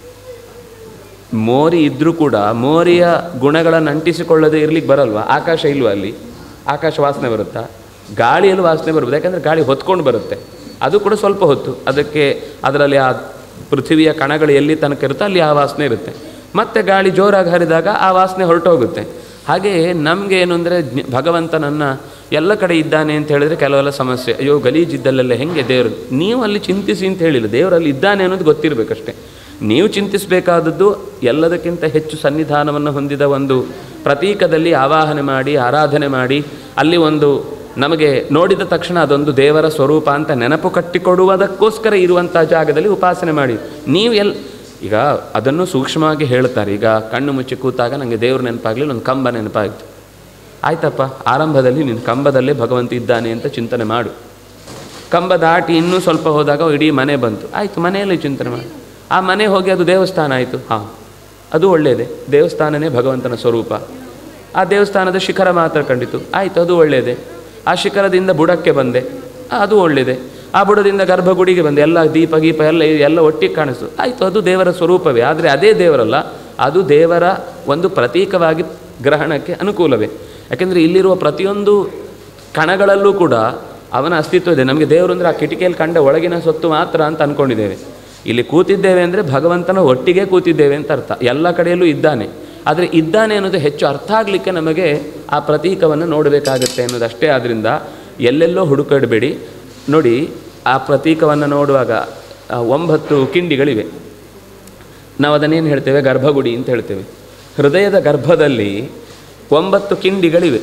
ಮೋರಿ ಇದ್ದರೂ ಕೂಡ ಮೋರಿಯ ಗುಣಗಳನ್ನು ಅಂಟಿಸಿಕೊಳ್ಳದೆ ಇರ್ಲಿಕ್ಕೆ ಬರಲ್ವಾ ಆಕಾಶ ಇಲ್ವಾ ಅಲ್ಲಿ ಆಕಾಶ ವಾಸನೆ ಬರುತ್ತಾ ಗಾಳಿಯಲ್ಲಿ ವಾಸನೆ ಬರ್ಬೋದು ಯಾಕಂದರೆ ಗಾಳಿ ಹೊತ್ಕೊಂಡು ಬರುತ್ತೆ ಅದು ಕೂಡ ಸ್ವಲ್ಪ ಹೊತ್ತು ಅದಕ್ಕೆ ಅದರಲ್ಲಿ ಆ ಪೃಥ್ವಿಯ ಕಣಗಳು ಎಲ್ಲಿ ತನಕ ಇರುತ್ತೋ ಅಲ್ಲಿ ಆ ವಾಸನೆ ಇರುತ್ತೆ ಮತ್ತೆ ಗಾಳಿ ಜೋರಾಗಿ ಹರಿದಾಗ ಆ ವಾಸನೆ ಹೊರಟೋಗುತ್ತೆ ಹಾಗೆಯೇ ನಮಗೆ ಏನು ಅಂದರೆ ಭಗವಂತನನ್ನು ಎಲ್ಲ ಕಡೆ ಇದ್ದಾನೆ ಅಂತ ಹೇಳಿದ್ರೆ ಕೆಲವೆಲ್ಲ ಸಮಸ್ಯೆ ಅಯ್ಯೋ ಗಲೀಜಿದ್ದಲ್ಲೆಲ್ಲ ಹೆಂಗೆ ದೇವರು ನೀವು ಅಲ್ಲಿ ಚಿಂತಿಸಿ ಅಂತ ಹೇಳಿಲ್ಲ ದೇವರಲ್ಲಿ ಇದ್ದಾನೆ ಅನ್ನೋದು ಗೊತ್ತಿರಬೇಕಷ್ಟೇ ನೀವು ಚಿಂತಿಸಬೇಕಾದದ್ದು ಎಲ್ಲದಕ್ಕಿಂತ ಹೆಚ್ಚು ಸನ್ನಿಧಾನವನ್ನು ಹೊಂದಿದ ಒಂದು ಪ್ರತೀಕದಲ್ಲಿ ಆವಾಹನೆ ಮಾಡಿ ಆರಾಧನೆ ಮಾಡಿ ಅಲ್ಲಿ ಒಂದು ನಮಗೆ ನೋಡಿದ ತಕ್ಷಣ ಅದೊಂದು ದೇವರ ಸ್ವರೂಪ ಅಂತ ನೆನಪು ಕಟ್ಟಿಕೊಡುವುದಕ್ಕೋಸ್ಕರ ಇರುವಂಥ ಜಾಗದಲ್ಲಿ ಉಪಾಸನೆ ಮಾಡಿ ನೀವು ಎಲ್ ಈಗ ಅದನ್ನು ಸೂಕ್ಷ್ಮವಾಗಿ ಹೇಳ್ತಾರೆ ಈಗ ಕಣ್ಣು ಮುಚ್ಚಿ ಕೂತಾಗ ನನಗೆ ದೇವ್ರ ನೆನಪಾಗಲಿಲ್ಲ ಒಂದು ಕಂಬ ನೆನಪಾಯಿತು ಆಯ್ತಪ್ಪ ಆರಂಭದಲ್ಲಿ ನಿನ್ನ ಕಂಬದಲ್ಲೇ ಭಗವಂತ ಇದ್ದಾನೆ ಅಂತ ಚಿಂತನೆ ಮಾಡು ಕಂಬ ದಾಟಿ ಇನ್ನೂ ಸ್ವಲ್ಪ ಹೋದಾಗ ಇಡೀ ಮನೆ ಬಂತು ಆಯಿತು ಮನೆಯಲ್ಲಿ ಚಿಂತನೆ ಮಾಡಿ ಆ ಮನೆ ಹೋಗಿ ಅದು ದೇವಸ್ಥಾನ ಆಯಿತು ಹಾಂ ಅದು ಒಳ್ಳೆಯದೇ ದೇವಸ್ಥಾನನೇ ಭಗವಂತನ ಸ್ವರೂಪ ಆ ದೇವಸ್ಥಾನದ ಶಿಖರ ಮಾತ್ರ ಕಂಡಿತು ಆಯಿತು ಅದು ಒಳ್ಳೆಯದೇ ಆ ಶಿಖರದಿಂದ ಬುಡಕ್ಕೆ ಬಂದೆ ಆ, ಅದು ಒಳ್ಳೆಯದೇ ಆ ಬುಡದಿಂದ ಗರ್ಭಗುಡಿಗೆ ಬಂದೆ ಎಲ್ಲ ದೀಪ ಗೀಪ ಎಲ್ಲ ಎಲ್ಲ ಒಟ್ಟಿಗೆ ಕಾಣಿಸ್ತು ಆಯಿತು ಅದು ದೇವರ ಸ್ವರೂಪವೇ ಆದರೆ ಅದೇ ದೇವರಲ್ಲ ಅದು ದೇವರ ಒಂದು ಪ್ರತೀಕವಾಗಿ ಗ್ರಹಣಕ್ಕೆ ಅನುಕೂಲವೇ ಯಾಕೆಂದರೆ ಇಲ್ಲಿರುವ ಪ್ರತಿಯೊಂದು ಕಣಗಳಲ್ಲೂ ಕೂಡ ಅವನ ಅಸ್ತಿತ್ವ ಇದೆ ನಮಗೆ ದೇವರು ಅಂದರೆ ಆ ಕಿಟಕಿಯಲ್ಲಿ ಕಂಡ ಒಳಗಿನ ಸೊತ್ತು ಮಾತ್ರ ಅಂತ ಅಂದ್ಕೊಂಡಿದ್ದೇವೆ ಇಲ್ಲಿ ಕೂತಿದ್ದೇವೆ ಅಂದರೆ ಭಗವಂತನ ಒಟ್ಟಿಗೆ ಕೂತಿದ್ದೇವೆ ಅಂತ ಅರ್ಥ ಎಲ್ಲ ಕಡೆಯಲ್ಲೂ ಇದ್ದಾನೆ ಆದರೆ ಇದ್ದಾನೆ ಅನ್ನೋದು ಹೆಚ್ಚು ಅರ್ಥ ಆಗಲಿಕ್ಕೆ ನಮಗೆ ಆ ಪ್ರತೀಕವನ್ನು ನೋಡಬೇಕಾಗತ್ತೆ ಅನ್ನೋದಷ್ಟೇ ಆದ್ದರಿಂದ ಎಲ್ಲೆಲ್ಲೋ ಹುಡುಕಾಡಬೇಡಿ ನೋಡಿ ಆ ಪ್ರತೀಕವನ್ನು ನೋಡುವಾಗ ಆ ಒಂಬತ್ತು ಕಿಂಡಿಗಳಿವೆ ನಾವು ಅದನ್ನೇನು ಹೇಳ್ತೇವೆ ಗರ್ಭಗುಡಿ ಅಂತ ಹೇಳ್ತೇವೆ ಹೃದಯದ ಗರ್ಭದಲ್ಲಿ ಒಂಬತ್ತು ಕಿಂಡಿಗಳಿವೆ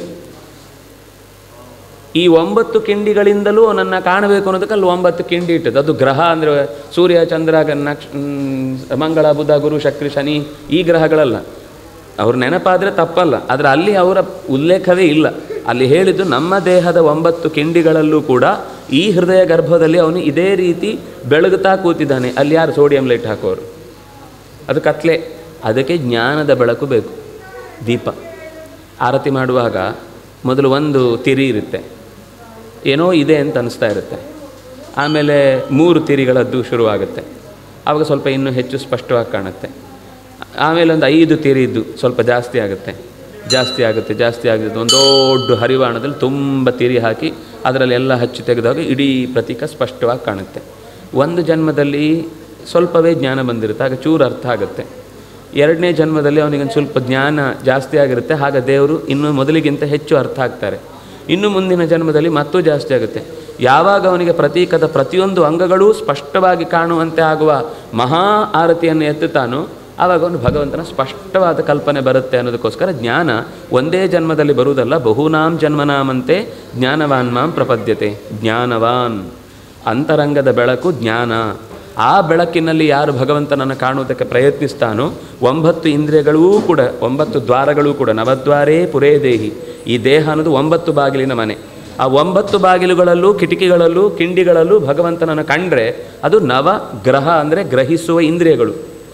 ಈ ಒಂಬತ್ತು ಕಿಂಡಿಗಳಿಂದಲೂ ನನ್ನ ಕಾಣಬೇಕು ಅನ್ನೋದಕ್ಕೆ ಅಲ್ಲಿ ಒಂಬತ್ತು ಕಿಂಡಿ ಇಟ್ಟದ್ದು ಅದು ಗ್ರಹ ಅಂದರೆ ಸೂರ್ಯ ಚಂದ್ರ ಗ- ನಕ್ಷ ಮ್, ಮಂಗಳ ಬುಧ ಗುರು ಶಕ್ರಿ ಶನಿ ಈ ಗ್ರಹಗಳಲ್ಲ ಅವ್ರ ನೆನಪಾದರೆ ತಪ್ಪಲ್ಲ ಆದರೆ ಅಲ್ಲಿ ಅವರ ಉಲ್ಲೇಖವೇ ಇಲ್ಲ ಅಲ್ಲಿ ಹೇಳಿದ್ದು ನಮ್ಮ ದೇಹದ ಒಂಬತ್ತು ಕಿಂಡಿಗಳಲ್ಲೂ ಕೂಡ ಈ ಹೃದಯ ಗರ್ಭದಲ್ಲಿ ಅವನು ಇದೇ ರೀತಿ ಬೆಳಗುತ್ತಾ ಕೂತಿದ್ದಾನೆ ಅಲ್ಲಿ ಯಾರು ಸೋಡಿಯಂ ಲೈಟ್ ಹಾಕೋರು ಅದು ಕತ್ಲೆ ಅದಕ್ಕೆ ಜ್ಞಾನದ ಬೆಳಕು ಬೇಕು ದೀಪ ಆರತಿ ಮಾಡುವಾಗ ಮೊದಲು ಒಂದು ತಿರಿ ಇರುತ್ತೆ ಏನೋ ಇದೆ ಅಂತ ಅನಿಸ್ತಾ ಇರುತ್ತೆ ಆಮೇಲೆ ಮೂರು ತಿರಿಗಳದ್ದು ಶುರುವಾಗುತ್ತೆ ಆವಾಗ ಸ್ವಲ್ಪ ಇನ್ನೂ ಹೆಚ್ಚು ಸ್ಪಷ್ಟವಾಗಿ ಕಾಣುತ್ತೆ ಆಮೇಲೆ ಒಂದು ಐದು ತಿರಿದ್ದು ಸ್ವಲ್ಪ ಜಾಸ್ತಿ ಆಗುತ್ತೆ ಜಾಸ್ತಿ ಆಗುತ್ತೆ ಜಾಸ್ತಿ ಆಗುತ್ತೆ ಒಂದು ದೊಡ್ಡ ಹರಿವಾಣದಲ್ಲಿ ತುಂಬ ತಿರಿ ಹಾಕಿ ಅದರಲ್ಲಿ ಎಲ್ಲ ಹಚ್ಚಿ ತೆಗೆದಾಗ ಇಡೀ ಪ್ರತೀಕ ಸ್ಪಷ್ಟವಾಗಿ ಕಾಣುತ್ತೆ ಒಂದು ಜನ್ಮದಲ್ಲಿ ಸ್ವಲ್ಪವೇ ಜ್ಞಾನ ಬಂದಿರುತ್ತೆ ಆಗ ಚೂರು ಅರ್ಥ ಆಗುತ್ತೆ ಎರಡನೇ ಜನ್ಮದಲ್ಲಿ ಅವನಿಗೊಂದು ಸ್ವಲ್ಪ ಜ್ಞಾನ ಜಾಸ್ತಿ ಆಗಿರುತ್ತೆ ಆಗ ದೇವರು ಇನ್ನೂ ಮೊದಲಿಗಿಂತ ಹೆಚ್ಚು ಅರ್ಥ ಆಗ್ತಾರೆ ಇನ್ನು ಮುಂದಿನ ಜನ್ಮದಲ್ಲಿ ಮತ್ತೂ ಜಾಸ್ತಿ ಆಗುತ್ತೆ ಯಾವಾಗ ಅವನಿಗೆ ಪ್ರತೀಕದ ಪ್ರತಿಯೊಂದು ಅಂಗಗಳೂ ಸ್ಪಷ್ಟವಾಗಿ ಕಾಣುವಂತೆ ಆಗುವ ಮಹಾ ಆರತಿಯನ್ನು ಎತ್ತುತ್ತಾನೋ ಆವಾಗ ಅವನು ಭಗವಂತನ ಸ್ಪಷ್ಟವಾದ ಕಲ್ಪನೆ ಬರುತ್ತೆ ಅನ್ನೋದಕ್ಕೋಸ್ಕರ ಜ್ಞಾನ ಒಂದೇ ಜನ್ಮದಲ್ಲಿ ಬರುವುದಲ್ಲ ಬಹುನಾಂ ಜನ್ಮನಾಮಂತೆ ಜ್ಞಾನವಾನ್ ಮಾಂ ಪ್ರಪದ್ಯತೆ ಜ್ಞಾನವಾನ್ ಅಂತರಂಗದ ಬೆಳಕು ಜ್ಞಾನ ಆ ಬೆಳಕಿನಲ್ಲಿ ಯಾರು ಭಗವಂತನನ್ನು ಕಾಣುವುದಕ್ಕೆ ಪ್ರಯತ್ನಿಸ್ತಾನೋ ಒಂಬತ್ತು ಇಂದ್ರಿಯಗಳೂ ಕೂಡ ಒಂಬತ್ತು ದ್ವಾರಗಳೂ ಕೂಡ ನವದ್ವಾರೇ ಪುರೇ ದೇಹಿ ಈ ದೇಹ ಅನ್ನೋದು ಒಂಬತ್ತು ಬಾಗಿಲಿನ ಮನೆ ಆ ಒಂಬತ್ತು ಬಾಗಿಲುಗಳಲ್ಲೂ ಕಿಟಕಿಗಳಲ್ಲೂ ಕಿಂಡಿಗಳಲ್ಲೂ ಭಗವಂತನನ್ನು ಕಂಡ್ರೆ ಅದು ನವ ಗ್ರಹ ಅಂದರೆ ಗ್ರಹಿಸುವ ಇಂದ್ರಿಯಗಳು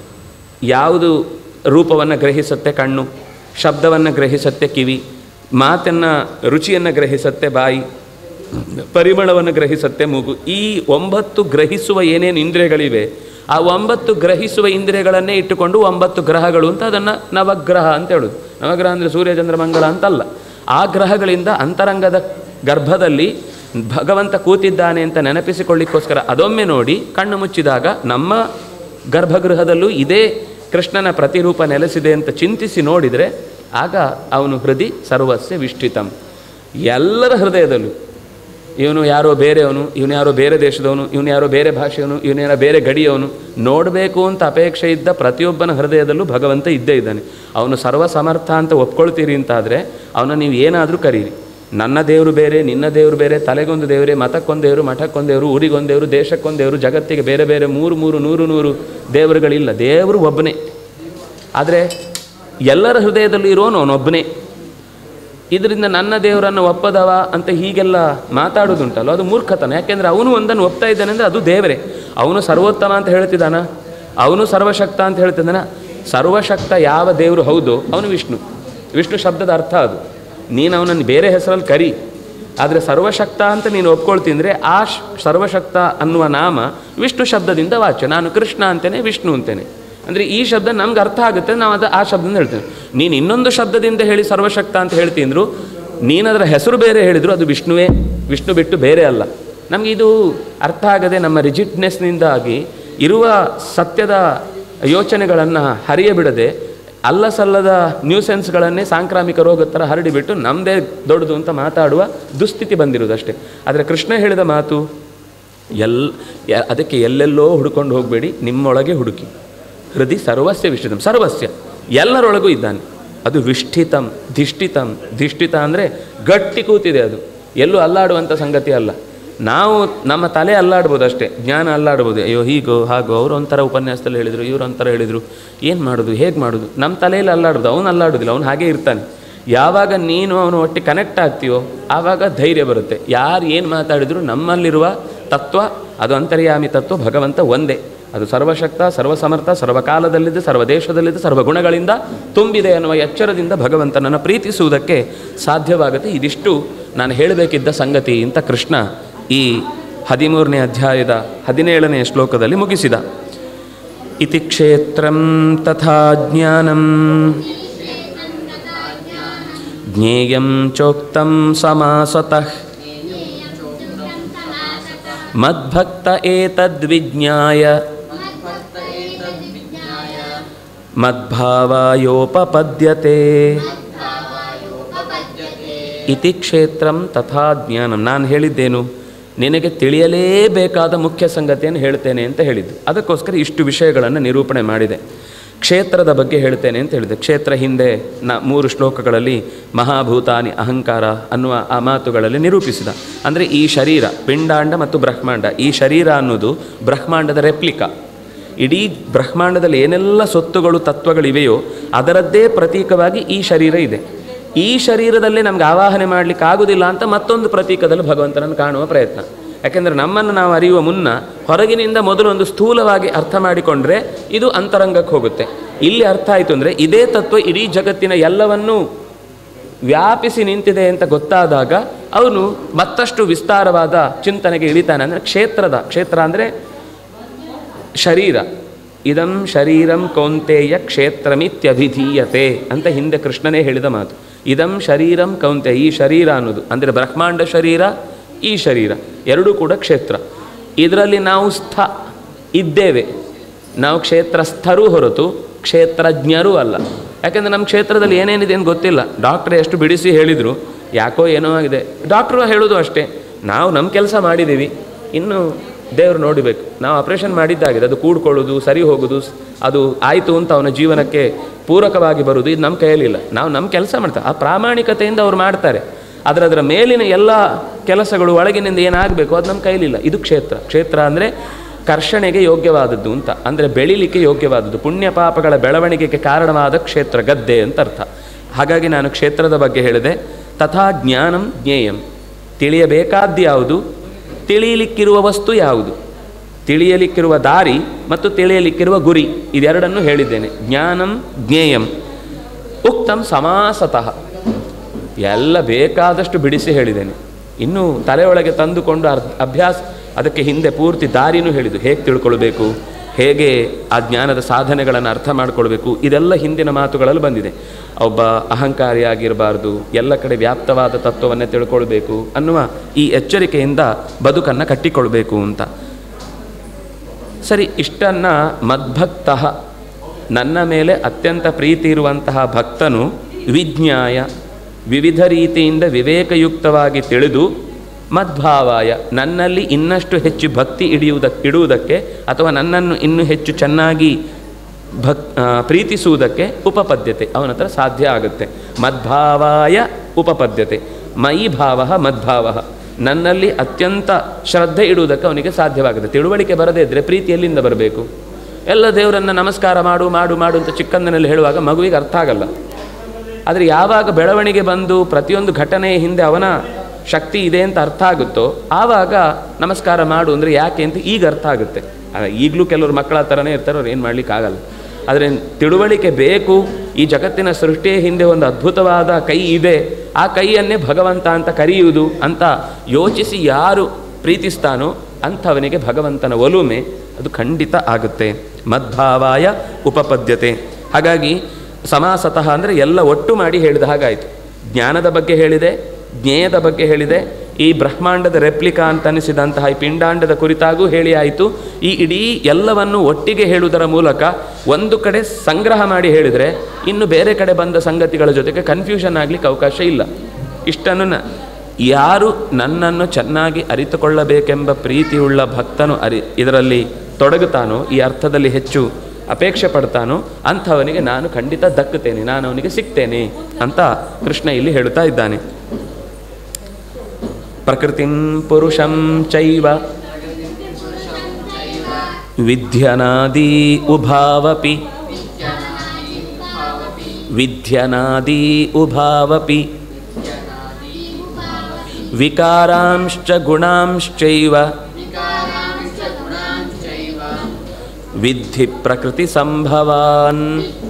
ಯಾವುದು ರೂಪವನ್ನು ಗ್ರಹಿಸುತ್ತೆ ಕಣ್ಣು ಶಬ್ದವನ್ನು ಗ್ರಹಿಸುತ್ತೆ ಕಿವಿ ಮಾತನ್ನು ರುಚಿಯನ್ನು ಗ್ರಹಿಸುತ್ತೆ ಬಾಯಿ ಪರಿಮಳವನ್ನು ಗ್ರಹಿಸುತ್ತೆ ಮೂಗು ಈ ಒಂಬತ್ತು ಗ್ರಹಿಸುವ ಏನೇನು ಇಂದ್ರಿಯಗಳಿವೆ ಆ ಒಂಬತ್ತು ಗ್ರಹಿಸುವ ಇಂದ್ರಿಯಗಳನ್ನೇ ಇಟ್ಟುಕೊಂಡು ಒಂಬತ್ತು ಗ್ರಹಗಳು ಅಂತ ಅದನ್ನು ನವಗ್ರಹ ಅಂತ ಹೇಳೋದು ನವಗ್ರಹ ಅಂದರೆ ಸೂರ್ಯ ಚಂದ್ರ ಮಂಗಳ ಅಂತಲ್ಲ ಆ ಗ್ರಹಗಳಿಂದ ಅಂತರಂಗದ ಗರ್ಭದಲ್ಲಿ ಭಗವಂತ ಕೂತಿದ್ದಾನೆ ಅಂತ ನೆನಪಿಸಿಕೊಳ್ಳಿಕ್ಕೋಸ್ಕರ ಅದೊಮ್ಮೆ ನೋಡಿ ಕಣ್ಣು ಮುಚ್ಚಿದಾಗ ನಮ್ಮ ಗರ್ಭಗೃಹದಲ್ಲೂ ಇದೇ ಕೃಷ್ಣನ ಪ್ರತಿರೂಪ ನೆಲೆಸಿದೆ ಅಂತ ಚಿಂತಿಸಿ ನೋಡಿದರೆ ಆಗ ಅವನು ಹೃದಯ ಸರ್ವಸ್ಯ ವಿಷ್ಠಿತಂ ಎಲ್ಲರ ಹೃದಯದಲ್ಲೂ ಇವನು ಯಾರೋ ಬೇರೆಯವನು ಇವನು ಯಾರೋ ಬೇರೆ ದೇಶದವನು ಇವನು ಯಾರೋ ಬೇರೆ ಭಾಷೆಯವನು ಇವನು ಯಾರೋ ಬೇರೆ ಗಡಿಯವನು ನೋಡಬೇಕು ಅಂತ ಅಪೇಕ್ಷೆ ಇದ್ದ ಪ್ರತಿಯೊಬ್ಬನ ಹೃದಯದಲ್ಲೂ ಭಗವಂತ ಇದ್ದೇ ಇದ್ದಾನೆ ಅವನು ಸರ್ವಸಮರ್ಥ ಅಂತ ಒಪ್ಕೊಳ್ತೀರಿ ಅಂತಾದರೆ ಅವನ ನೀವು ಏನಾದರೂ ಕರೀರಿ ನನ್ನ ದೇವರು ಬೇರೆ ನಿನ್ನ ದೇವರು ಬೇರೆ ತಲೆಗೊಂದು ದೇವರೇ ಮತಕ್ಕೊಂದು ದೇವರು ಮಠಕ್ಕೊಂದು ದೇವರು ಊರಿಗೊಂದು ದೇವರು ದೇಶಕ್ಕೊಂದು ದೇವರು ಜಗತ್ತಿಗೆ ಬೇರೆ ಬೇರೆ ಮೂರು ಮೂರು ನೂರು ನೂರು ದೇವರುಗಳಿಲ್ಲ ದೇವರು ಒಬ್ಬನೇ ಆದರೆ ಎಲ್ಲರ ಹೃದಯದಲ್ಲೂ ಇರೋನು ಅವನೊಬ್ಬನೇ ಇದರಿಂದ ನನ್ನ ದೇವರನ್ನು ಒಪ್ಪದವ ಅಂತ ಹೀಗೆಲ್ಲ ಮಾತಾಡೋದುಂಟಲ್ಲ ಅದು ಮೂರ್ಖತನ ಯಾಕೆಂದರೆ ಅವನು ಒಂದನ್ನು ಒಪ್ತಾ ಇದ್ದಾನೆ ಅಂದರೆ ಅದು ದೇವರೇ ಅವನು ಸರ್ವೋತ್ತಮ ಅಂತ ಹೇಳ್ತಿದ್ದಾನ ಅವನು ಸರ್ವಶಕ್ತ ಅಂತ ಹೇಳ್ತಿದ್ದಾನ ಸರ್ವಶಕ್ತ ಯಾವ ದೇವರು ಹೌದು ಅವನು ವಿಷ್ಣು ವಿಷ್ಣು ಶಬ್ದದ ಅರ್ಥ ಅದು ನೀನು ಅವನನ್ನು ಬೇರೆ ಹೆಸರಲ್ಲಿ ಕರಿ ಆದರೆ ಸರ್ವಶಕ್ತ ಅಂತ ನೀನು ಒಪ್ಕೊಳ್ತಿದ್ರೆ ಆ ಶ್- ಸರ್ವಶಕ್ತ ಅನ್ನುವ ನಾಮ ವಿಷ್ಣು ಶಬ್ದದಿಂದ ವಾಚ್ಯ ನಾನು ಕೃಷ್ಣ ಅಂತೇನೆ ವಿಷ್ಣು ಅಂತೇನೆ ಅಂದರೆ ಈ ಶಬ್ದ ನಮ್ಗೆ ಅರ್ಥ ಆಗುತ್ತೆ ನಾವು ಅದು ಆ ಶಬ್ದದಿಂದ ಹೇಳ್ತೇವೆ ನೀನು ಇನ್ನೊಂದು ಶಬ್ದದಿಂದ ಹೇಳಿ ಸರ್ವಶಕ್ತ ಅಂತ ಹೇಳ್ತಿದ್ರು ನೀನದರ ಹೆಸರು ಬೇರೆ ಹೇಳಿದ್ರು ಅದು ವಿಷ್ಣುವೇ ವಿಷ್ಣು ಬಿಟ್ಟು ಬೇರೆ ಅಲ್ಲ ನಮಗೆ ಇದು ಅರ್ಥ ಆಗದೆ ನಮ್ಮ ರಿಜಿಟ್ನೆಸ್ನಿಂದಾಗಿ ಇರುವ ಸತ್ಯದ ಯೋಚನೆಗಳನ್ನು ಹರಿಯಬಿಡದೆ ಅಲ್ಲ ಸಲ್ಲದ ನ್ಯೂಸೆನ್ಸ್ಗಳನ್ನೇ ಸಾಂಕ್ರಾಮಿಕ ರೋಗದ ಥರ ಹರಡಿಬಿಟ್ಟು ನಮ್ಮದೇ ದೊಡ್ಡದು ಅಂತ ಮಾತಾಡುವ ದುಸ್ಥಿತಿ ಬಂದಿರುವುದಷ್ಟೇ ಆದರೆ ಕೃಷ್ಣ ಹೇಳಿದ ಮಾತು ಎಲ್ ಯ- ಅದಕ್ಕೆ ಎಲ್ಲೆಲ್ಲೋ ಹುಡ್ಕೊಂಡು ಹೋಗಬೇಡಿ ನಿಮ್ಮೊಳಗೆ ಹುಡುಕಿ ಹೃದಯ ಸರ್ವಸ್ಯ ವಿಷ್ಟಿತಂ ಸರ್ವಸ್ಯ ಎಲ್ಲರೊಳಗೂ ಇದ್ದಾನೆ ಅದು ವಿಷ್ಠಿತಂ ಧಿಷ್ಠಿತಂ ಧಿಷ್ಠಿತ ಅಂದರೆ ಗಟ್ಟಿ ಕೂತಿದೆ ಅದು ಎಲ್ಲೂ ಅಲ್ಲಾಡುವಂಥ ಸಂಗತಿ ಅಲ್ಲ ನಾವು ನಮ್ಮ ತಲೆ ಅಲ್ಲಾಡ್ಬೋದು ಅಷ್ಟೇ ಜ್ಞಾನ ಅಲ್ಲಾಡ್ಬೋದು ಅಯ್ಯೋ ಹೀಗೋ ಹಾಗೋ ಅವರು ಒಂಥರ ಉಪನ್ಯಾಸದಲ್ಲಿ ಹೇಳಿದರು ಇವರು ಒಂಥರ ಹೇಳಿದರು ಏನು ಮಾಡೋದು ಹೇಗೆ ಮಾಡೋದು ನಮ್ಮ ತಲೆಯಲ್ಲಿ ಅಲ್ಲಾಡೋದು ಅವನು ಅಲ್ಲಾಡೋದಿಲ್ಲ ಅವನು ಹಾಗೇ ಇರ್ತಾನೆ ಯಾವಾಗ ನೀನು ಅವನು ಒಟ್ಟಿಗೆ ಕನೆಕ್ಟ್ ಆಗ್ತೀಯೋ ಆವಾಗ ಧೈರ್ಯ ಬರುತ್ತೆ ಯಾರು ಏನು ಮಾತಾಡಿದ್ರು ನಮ್ಮಲ್ಲಿರುವ ತತ್ವ ಅದು ಅಂತರ್ಯಾಮಿ ತತ್ವ ಭಗವಂತ ಒಂದೇ ಅದು ಸರ್ವಶಕ್ತ ಸರ್ವಸಮರ್ಥ ಸರ್ವಕಾಲದಲ್ಲಿದೆ ಸರ್ವದೇಶದಲ್ಲಿದೆ ಸರ್ವಗುಣಗಳಿಂದ ತುಂಬಿದೆ ಅನ್ನುವ ಎಚ್ಚರದಿಂದ ಭಗವಂತನನ್ನು ಪ್ರೀತಿಸುವುದಕ್ಕೆ ಸಾಧ್ಯವಾಗುತ್ತೆ ಇದಿಷ್ಟು ನಾನು ಹೇಳಬೇಕಿದ್ದ ಸಂಗತಿ ಅಂತ ಕೃಷ್ಣ ಈ ಹದಿಮೂರನೇ ಅಧ್ಯಾಯದ ಹದಿನೇಳನೇ ಶ್ಲೋಕದಲ್ಲಿ ಮುಗಿಸಿದ ಇತಿ ಕ್ಷೇತ್ರಂ ತಥಾ ಜ್ಞಾನಂ ಜ್ಞೇಯಂ ಚೋಕ್ತಂ ಸಮಾಸತಃ ಮದ್ಭಕ್ತ ಏತದ್ವಿಜ್ಞಾಯ ಮದ್ಭಾವಾಯೋಪಪದ್ಯತೆ ಇತಿ ಕ್ಷೇತ್ರಂ ತಥಾ ಜ್ಞಾನಂ ನಾನು ಹೇಳಿದ್ದೇನು ನಿನಗೆ ತಿಳಿಯಲೇಬೇಕಾದ ಮುಖ್ಯ ಸಂಗತಿಯನ್ನು ಹೇಳ್ತೇನೆ ಅಂತ ಹೇಳಿದ್ದು ಅದಕ್ಕೋಸ್ಕರ ಇಷ್ಟು ವಿಷಯಗಳನ್ನು ನಿರೂಪಣೆ ಮಾಡಿದೆ ಕ್ಷೇತ್ರದ ಬಗ್ಗೆ ಹೇಳ್ತೇನೆ ಅಂತ ಹೇಳಿದೆ ಕ್ಷೇತ್ರ ಹಿಂದೆ ನ ಮೂರು ಶ್ಲೋಕಗಳಲ್ಲಿ ಮಹಾಭೂತಾನಿ ಅಹಂಕಾರ ಅನ್ನುವ ಆ ಮಾತುಗಳಲ್ಲಿ ನಿರೂಪಿಸಿದ ಅಂದರೆ ಈ ಶರೀರ ಪಿಂಡಾಂಡ ಮತ್ತು ಬ್ರಹ್ಮಾಂಡ ಈ ಶರೀರ ಅನ್ನೋದು ಬ್ರಹ್ಮಾಂಡದ ರೆಪ್ಲಿಕಾ ಇಡೀ ಬ್ರಹ್ಮಾಂಡದಲ್ಲಿ ಏನೆಲ್ಲ ಸೊತ್ತುಗಳು ತತ್ವಗಳಿವೆಯೋ ಅದರದ್ದೇ ಪ್ರತೀಕವಾಗಿ ಈ ಶರೀರ ಇದೆ ಈ ಶರೀರದಲ್ಲೇ ನಮ್ಗೆ ಆವಾಹನೆ ಮಾಡಲಿಕ್ಕೆ ಆಗುವುದಿಲ್ಲ ಅಂತ ಮತ್ತೊಂದು ಪ್ರತೀಕದಲ್ಲಿ ಭಗವಂತನನ್ನು ಕಾಣುವ ಪ್ರಯತ್ನ ಯಾಕೆಂದರೆ ನಮ್ಮನ್ನು ನಾವು ಅರಿಯುವ ಮುನ್ನ ಹೊರಗಿನಿಂದ ಮೊದಲು ಒಂದು ಸ್ಥೂಲವಾಗಿ ಅರ್ಥ ಮಾಡಿಕೊಂಡ್ರೆ ಇದು ಅಂತರಂಗಕ್ಕೆ ಹೋಗುತ್ತೆ ಇಲ್ಲಿ ಅರ್ಥ ಆಯಿತು ಅಂದರೆ ಇದೇ ತತ್ವ ಇಡೀ ಜಗತ್ತಿನ ಎಲ್ಲವನ್ನೂ ವ್ಯಾಪಿಸಿ ನಿಂತಿದೆ ಅಂತ ಗೊತ್ತಾದಾಗ ಅವನು ಮತ್ತಷ್ಟು ವಿಸ್ತಾರವಾದ ಚಿಂತನೆಗೆ ಇಳಿತಾನೆ ಅಂದರೆ ಕ್ಷೇತ್ರದ ಕ್ಷೇತ್ರ ಅಂದರೆ ಶರೀರ ಇದಂ ಶರೀರಂ ಕೌಂತೆಯ ಕ್ಷೇತ್ರಮಿತ್ಯಭಿಧೀಯತೆ ಅಂತ ಹಿಂದೆ ಕೃಷ್ಣನೇ ಹೇಳಿದ ಮಾತು ಇದಂ ಶರೀರಂ ಕೌಂತೆ ಈ ಶರೀರ ಅನ್ನೋದು ಅಂದರೆ ಬ್ರಹ್ಮಾಂಡ ಶರೀರ ಈ ಶರೀರ ಎರಡೂ ಕೂಡ ಕ್ಷೇತ್ರ ಇದರಲ್ಲಿ ನಾವು ಸ್ಥ ಇದ್ದೇವೆ ನಾವು ಕ್ಷೇತ್ರಸ್ಥರೂ ಹೊರತು ಕ್ಷೇತ್ರಜ್ಞರೂ ಅಲ್ಲ ಯಾಕೆಂದರೆ ನಮ್ಮ ಕ್ಷೇತ್ರದಲ್ಲಿ ಏನೇನಿದೆ ಅಂತ ಗೊತ್ತಿಲ್ಲ ಡಾಕ್ಟ್ರ್ ಎಷ್ಟು ಬಿಡಿಸಿ ಹೇಳಿದರು ಯಾಕೋ ಏನೋ ಆಗಿದೆ ಡಾಕ್ಟ್ರು ಹೇಳೋದು ಅಷ್ಟೇ ನಾವು ನಮ್ಮ ಕೆಲಸ ಮಾಡಿದ್ದೀವಿ ಇನ್ನು ದೇವರು ನೋಡಬೇಕು ನಾವು ಆಪ್ರೇಷನ್ ಮಾಡಿದ್ದಾಗಿದೆ ಅದು ಕೂಡ್ಕೊಳ್ಳೋದು ಸರಿ ಹೋಗೋದು ಸ್- ಅದು ಆಯಿತು ಅಂತ ಅವನ ಜೀವನಕ್ಕೆ ಪೂರಕವಾಗಿ ಬರುವುದು ಇದು ನಮ್ಮ ಕೈಯಲ್ಲಿಲ್ಲ ನಾವು ನಮ್ಮ ಕೆಲಸ ಮಾಡ್ತಾರೆ ಆ ಪ್ರಾಮಾಣಿಕತೆಯಿಂದ ಅವ್ರು ಮಾಡ್ತಾರೆ ಆದರೆ ಅದರ ಮೇಲಿನ ಎಲ್ಲ ಕೆಲಸಗಳು ಒಳಗಿನಿಂದ ಏನಾಗಬೇಕು ಅದು ನಮ್ಮ ಕೈಲಿಲ್ಲ ಇದು ಕ್ಷೇತ್ರ ಕ್ಷೇತ್ರ ಅಂದರೆ ಕರ್ಷಣೆಗೆ ಯೋಗ್ಯವಾದದ್ದು ಅಂತ ಅಂದರೆ ಬೆಳಿಲಿಕ್ಕೆ ಯೋಗ್ಯವಾದದ್ದು ಪುಣ್ಯ ಪಾಪಗಳ ಬೆಳವಣಿಗೆಗೆ ಕಾರಣವಾದ ಕ್ಷೇತ್ರ ಗದ್ದೆ ಅಂತ ಅರ್ಥ ಹಾಗಾಗಿ ನಾನು ಕ್ಷೇತ್ರದ ಬಗ್ಗೆ ಹೇಳಿದೆ ತಥಾ ಜ್ಞಾನಂ ಜ್ಞೇಯಂ ತಿಳಿಯಬೇಕಾದ್ದು ಯಾವುದು ತಿಳಿಯಲಿಕ್ಕಿರುವ ವಸ್ತು ಯಾವುದು ತಿಳಿಯಲಿಕ್ಕಿರುವ ದಾರಿ ಮತ್ತು ತಿಳಿಯಲಿಕ್ಕಿರುವ ಗುರಿ ಇದೆರಡನ್ನು ಹೇಳಿದ್ದೇನೆ ಜ್ಞಾನಂ ಜ್ಞೇಯಂ ಉಕ್ತಂ ಸಮಾಸತಃ ಎಲ್ಲ ಬೇಕಾದಷ್ಟು ಬಿಡಿಸಿ ಹೇಳಿದ್ದೇನೆ ಇನ್ನು ತಲೆಯೊಳಗೆ ತಂದುಕೊಂಡು ಅರ್ ಅಭ್ಯಾಸ ಅದಕ್ಕೆ ಹಿಂದೆ ಪೂರ್ತಿ ದಾರಿನೂ ಹೇಳಿದ್ದು ಹೇಗೆ ತಿಳ್ಕೊಳ್ಬೇಕು ಹೇಗೆ ಆ ಜ್ಞಾನದ ಸಾಧನೆಗಳನ್ನು ಅರ್ಥ ಮಾಡ್ಕೊಳ್ಬೇಕು ಇದೆಲ್ಲ ಹಿಂದಿನ ಮಾತುಗಳಲ್ಲಿ ಬಂದಿದೆ ಒಬ್ಬ ಅಹಂಕಾರಿಯಾಗಿರಬಾರ್ದು ಎಲ್ಲ ಕಡೆ ವ್ಯಾಪ್ತವಾದ ತತ್ವವನ್ನೇ ತಿಳ್ಕೊಳ್ಬೇಕು ಅನ್ನುವ ಈ ಎಚ್ಚರಿಕೆಯಿಂದ ಬದುಕನ್ನು ಕಟ್ಟಿಕೊಳ್ಬೇಕು ಅಂತ ಸರಿ ಇಷ್ಟನ್ನು ಮದ್ಭಕ್ತ ನನ್ನ ಮೇಲೆ ಅತ್ಯಂತ ಪ್ರೀತಿ ಇರುವಂತಹ ಭಕ್ತನು ವಿಜ್ಞಾಯ ವಿವಿಧ ರೀತಿಯಿಂದ ವಿವೇಕಯುಕ್ತವಾಗಿ ತಿಳಿದು ಮದ್ಭಾವಾಯ ನನ್ನಲ್ಲಿ ಇನ್ನಷ್ಟು ಹೆಚ್ಚು ಭಕ್ತಿ ಇಡಿಯುವುದಕ್ಕೆ ಇಡುವುದಕ್ಕೆ ಅಥವಾ ನನ್ನನ್ನು ಇನ್ನೂ ಹೆಚ್ಚು ಚೆನ್ನಾಗಿ ಭಕ್ ಆ, ಪ್ರೀತಿಸುವುದಕ್ಕೆ ಉಪಪದ್ಯತೆ ಅವನ ಹತ್ರ ಸಾಧ್ಯ ಆಗುತ್ತೆ ಮದ್ಭಾವಾಯ ಉಪಪದ್ಯತೆ ಮಯಿ ಭಾವ ಮದ್ಭಾವ ನನ್ನಲ್ಲಿ ಅತ್ಯಂತ ಶ್ರದ್ಧೆ ಇಡುವುದಕ್ಕೆ ಅವನಿಗೆ ಸಾಧ್ಯವಾಗುತ್ತೆ ತಿಳುವಳಿಕೆ ಬರದೇ ಇದ್ದರೆ ಪ್ರೀತಿ ಎಲ್ಲಿಂದ ಬರಬೇಕು ಎಲ್ಲ ದೇವರನ್ನು ನಮಸ್ಕಾರ ಮಾಡು ಮಾಡು ಮಾಡು ಅಂತ ಚಿಕ್ಕಂದನಲ್ಲಿ ಹೇಳುವಾಗ ಮಗುವಿಗೆ ಅರ್ಥ ಆಗಲ್ಲ ಆದರೆ ಯಾವಾಗ ಬೆಳವಣಿಗೆ ಬಂದು ಪ್ರತಿಯೊಂದು ಘಟನೆಯ ಹಿಂದೆ ಅವನ ಶಕ್ತಿ ಇದೆ ಅಂತ ಅರ್ಥ ಆಗುತ್ತೋ ಆವಾಗ ನಮಸ್ಕಾರ ಮಾಡು ಅಂದರೆ ಯಾಕೆ ಅಂತ ಈಗ ಅರ್ಥ ಆಗುತ್ತೆ ಈಗಲೂ ಕೆಲವರು ಮಕ್ಕಳ ಥರನೇ ಇರ್ತಾರೆ ಅವ್ರು ಏನು ಮಾಡಲಿಕ್ಕಾಗಲ್ಲ ಆದರೆ ತಿಳುವಳಿಕೆ ಬೇಕು ಈ ಜಗತ್ತಿನ ಸೃಷ್ಟಿಯ ಹಿಂದೆ ಒಂದು ಅದ್ಭುತವಾದ ಕೈ ಇದೆ ಆ ಕೈಯನ್ನೇ ಭಗವಂತ ಅಂತ ಕರೆಯುವುದು ಅಂತ ಯೋಚಿಸಿ ಯಾರು ಪ್ರೀತಿಸ್ತಾನೋ ಅಂಥವನಿಗೆ ಭಗವಂತನ ಒಲುಮೆ ಅದು ಖಂಡಿತ ಆಗುತ್ತೆ ಮದ್ಭಾವಾಯ ಉಪಪದ್ಯತೆ ಹಾಗಾಗಿ ಸಮಾಸತಃ ಅಂದರೆ ಎಲ್ಲ ಒಟ್ಟು ಮಾಡಿ ಹೇಳಿದ ಹಾಗಾಯಿತು ಜ್ಞಾನದ ಬಗ್ಗೆ ಹೇಳಿದೆ ಜ್ಞೇಯದ ಬಗ್ಗೆ ಹೇಳಿದೆ ಈ ಬ್ರಹ್ಮಾಂಡದ ರೆಪ್ಲಿಕಾ ಅಂತ ಅನಿಸಿದಂತಹ ಈ ಪಿಂಡಾಂಡದ ಕುರಿತಾಗೂ ಹೇಳಿ ಆಯಿತು ಈ ಇಡೀ ಎಲ್ಲವನ್ನು ಒಟ್ಟಿಗೆ ಹೇಳುವುದರ ಮೂಲಕ ಒಂದು ಕಡೆ ಸಂಗ್ರಹ ಮಾಡಿ ಹೇಳಿದರೆ ಇನ್ನು ಬೇರೆ ಕಡೆ ಬಂದ ಸಂಗತಿಗಳ ಜೊತೆಗೆ ಕನ್ಫ್ಯೂಷನ್ ಆಗಲಿಕ್ಕೆ ಅವಕಾಶ ಇಲ್ಲ ಇಷ್ಟನ್ನು ನ- ಯಾರು ನನ್ನನ್ನು ಚೆನ್ನಾಗಿ ಅರಿತುಕೊಳ್ಳಬೇಕೆಂಬ ಪ್ರೀತಿಯುಳ್ಳ ಭಕ್ತನು ಅರಿ ಇದರಲ್ಲಿ ತೊಡಗುತ್ತಾನೋ ಈ ಅರ್ಥದಲ್ಲಿ ಹೆಚ್ಚು ಅಪೇಕ್ಷೆ ಪಡ್ತಾನೋ ಅಂಥವನಿಗೆ ನಾನು ಖಂಡಿತ ದಕ್ಕುತ್ತೇನೆ ನಾನು ಅವನಿಗೆ ಸಿಗ್ತೇನೆ ಅಂತ ಕೃಷ್ಣ ಇಲ್ಲಿ ಹೇಳುತ್ತಾ ಇದ್ದಾನೆ ಪ್ರಕೃತಿಂ ಪುರುಷಂ ಚೈವ ವಿದ್ಯನಾದಿ ಉಭಾವಪಿ ವಿದ್ಯನಾದಿ ಉಭಾವಪಿ ವಿಕಾರಾಂಶ್ಚ ಗುಣಾಂಶ್ಚೈವ ವಿದ್ಧಿ ಪ್ರಕೃತಿ ಸಂಭವಾನ್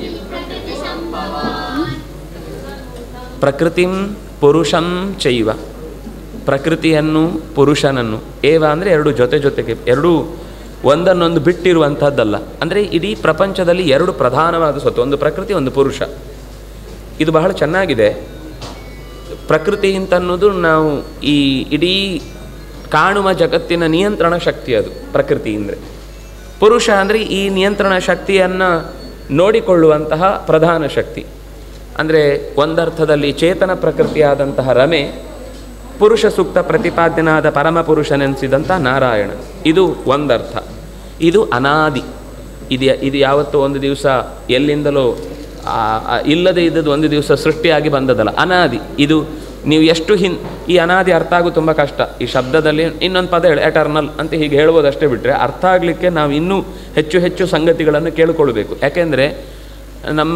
ಪ್ರಕೃತಿಂ ಪುರುಷಂ ಚೈವ ಪ್ರಕೃತಿಯನ್ನು ಪುರುಷನನ್ನು ಏವ ಅಂದರೆ ಎರಡು ಜೊತೆ ಜೊತೆಗೆ ಎರಡೂ ಒಂದನ್ನೊಂದು ಬಿಟ್ಟಿರುವಂಥದ್ದಲ್ಲ ಅಂದರೆ ಇಡೀ ಪ್ರಪಂಚದಲ್ಲಿ ಎರಡು ಪ್ರಧಾನವಾದ ಸ್ವತ್ತು ಒಂದು ಪ್ರಕೃತಿ ಒಂದು ಪುರುಷ ಇದು ಬಹಳ ಚೆನ್ನಾಗಿದೆ ಪ್ರಕೃತಿ ಅಂತನ್ನೋದು ನಾವು ಈ ಇಡೀ ಕಾಣುವ ಜಗತ್ತಿನ ನಿಯಂತ್ರಣ ಶಕ್ತಿ ಅದು ಪ್ರಕೃತಿ ಅಂದರೆ ಪುರುಷ ಅಂದರೆ ಈ ನಿಯಂತ್ರಣ ಶಕ್ತಿಯನ್ನು ನೋಡಿಕೊಳ್ಳುವಂತಹ ಪ್ರಧಾನ ಶಕ್ತಿ ಅಂದರೆ ಒಂದರ್ಥದಲ್ಲಿ ಚೇತನ ಪ್ರಕೃತಿಯಾದಂತಹ ರಮೆ ಪುರುಷ ಸೂಕ್ತ ಪ್ರತಿಪಾದ್ಯನಾದ ಪರಮಪುರುಷನೆನಿಸಿದಂಥ ನಾರಾಯಣ ಇದು ಒಂದರ್ಥ ಇದು ಅನಾದಿ ಇದು ಇದು ಯಾವತ್ತೋ ಒಂದು ದಿವಸ ಎಲ್ಲಿಂದಲೋ ಆ- ಆ ಇಲ್ಲದೆ ಇದ್ದದ್ದು ಒಂದು ದಿವಸ ಸೃಷ್ಟಿಯಾಗಿ ಬಂದದಲ್ಲ ಅನಾದಿ ಇದು ನೀವು ಎಷ್ಟು ಹಿನ್ ಈ ಅನಾದಿ ಅರ್ಥ ಆಗೋದು ತುಂಬ ಕಷ್ಟ ಈ ಶಬ್ದದಲ್ಲಿ ಇನ್ನೊಂದು ಪದ ಹೇಳಿ ಎಟರ್ನಲ್ ಅಂತ ಹೀಗೆ ಹೇಳ್ಬೋದಷ್ಟೇ ಬಿಟ್ಟರೆ ಅರ್ಥ ಆಗಲಿಕ್ಕೆ ನಾವು ಇನ್ನೂ ಹೆಚ್ಚು ಹೆಚ್ಚು ಸಂಗತಿಗಳನ್ನು ಕೇಳಿಕೊಳ್ಬೇಕು ಯಾಕೆಂದರೆ ನಮ್ಮ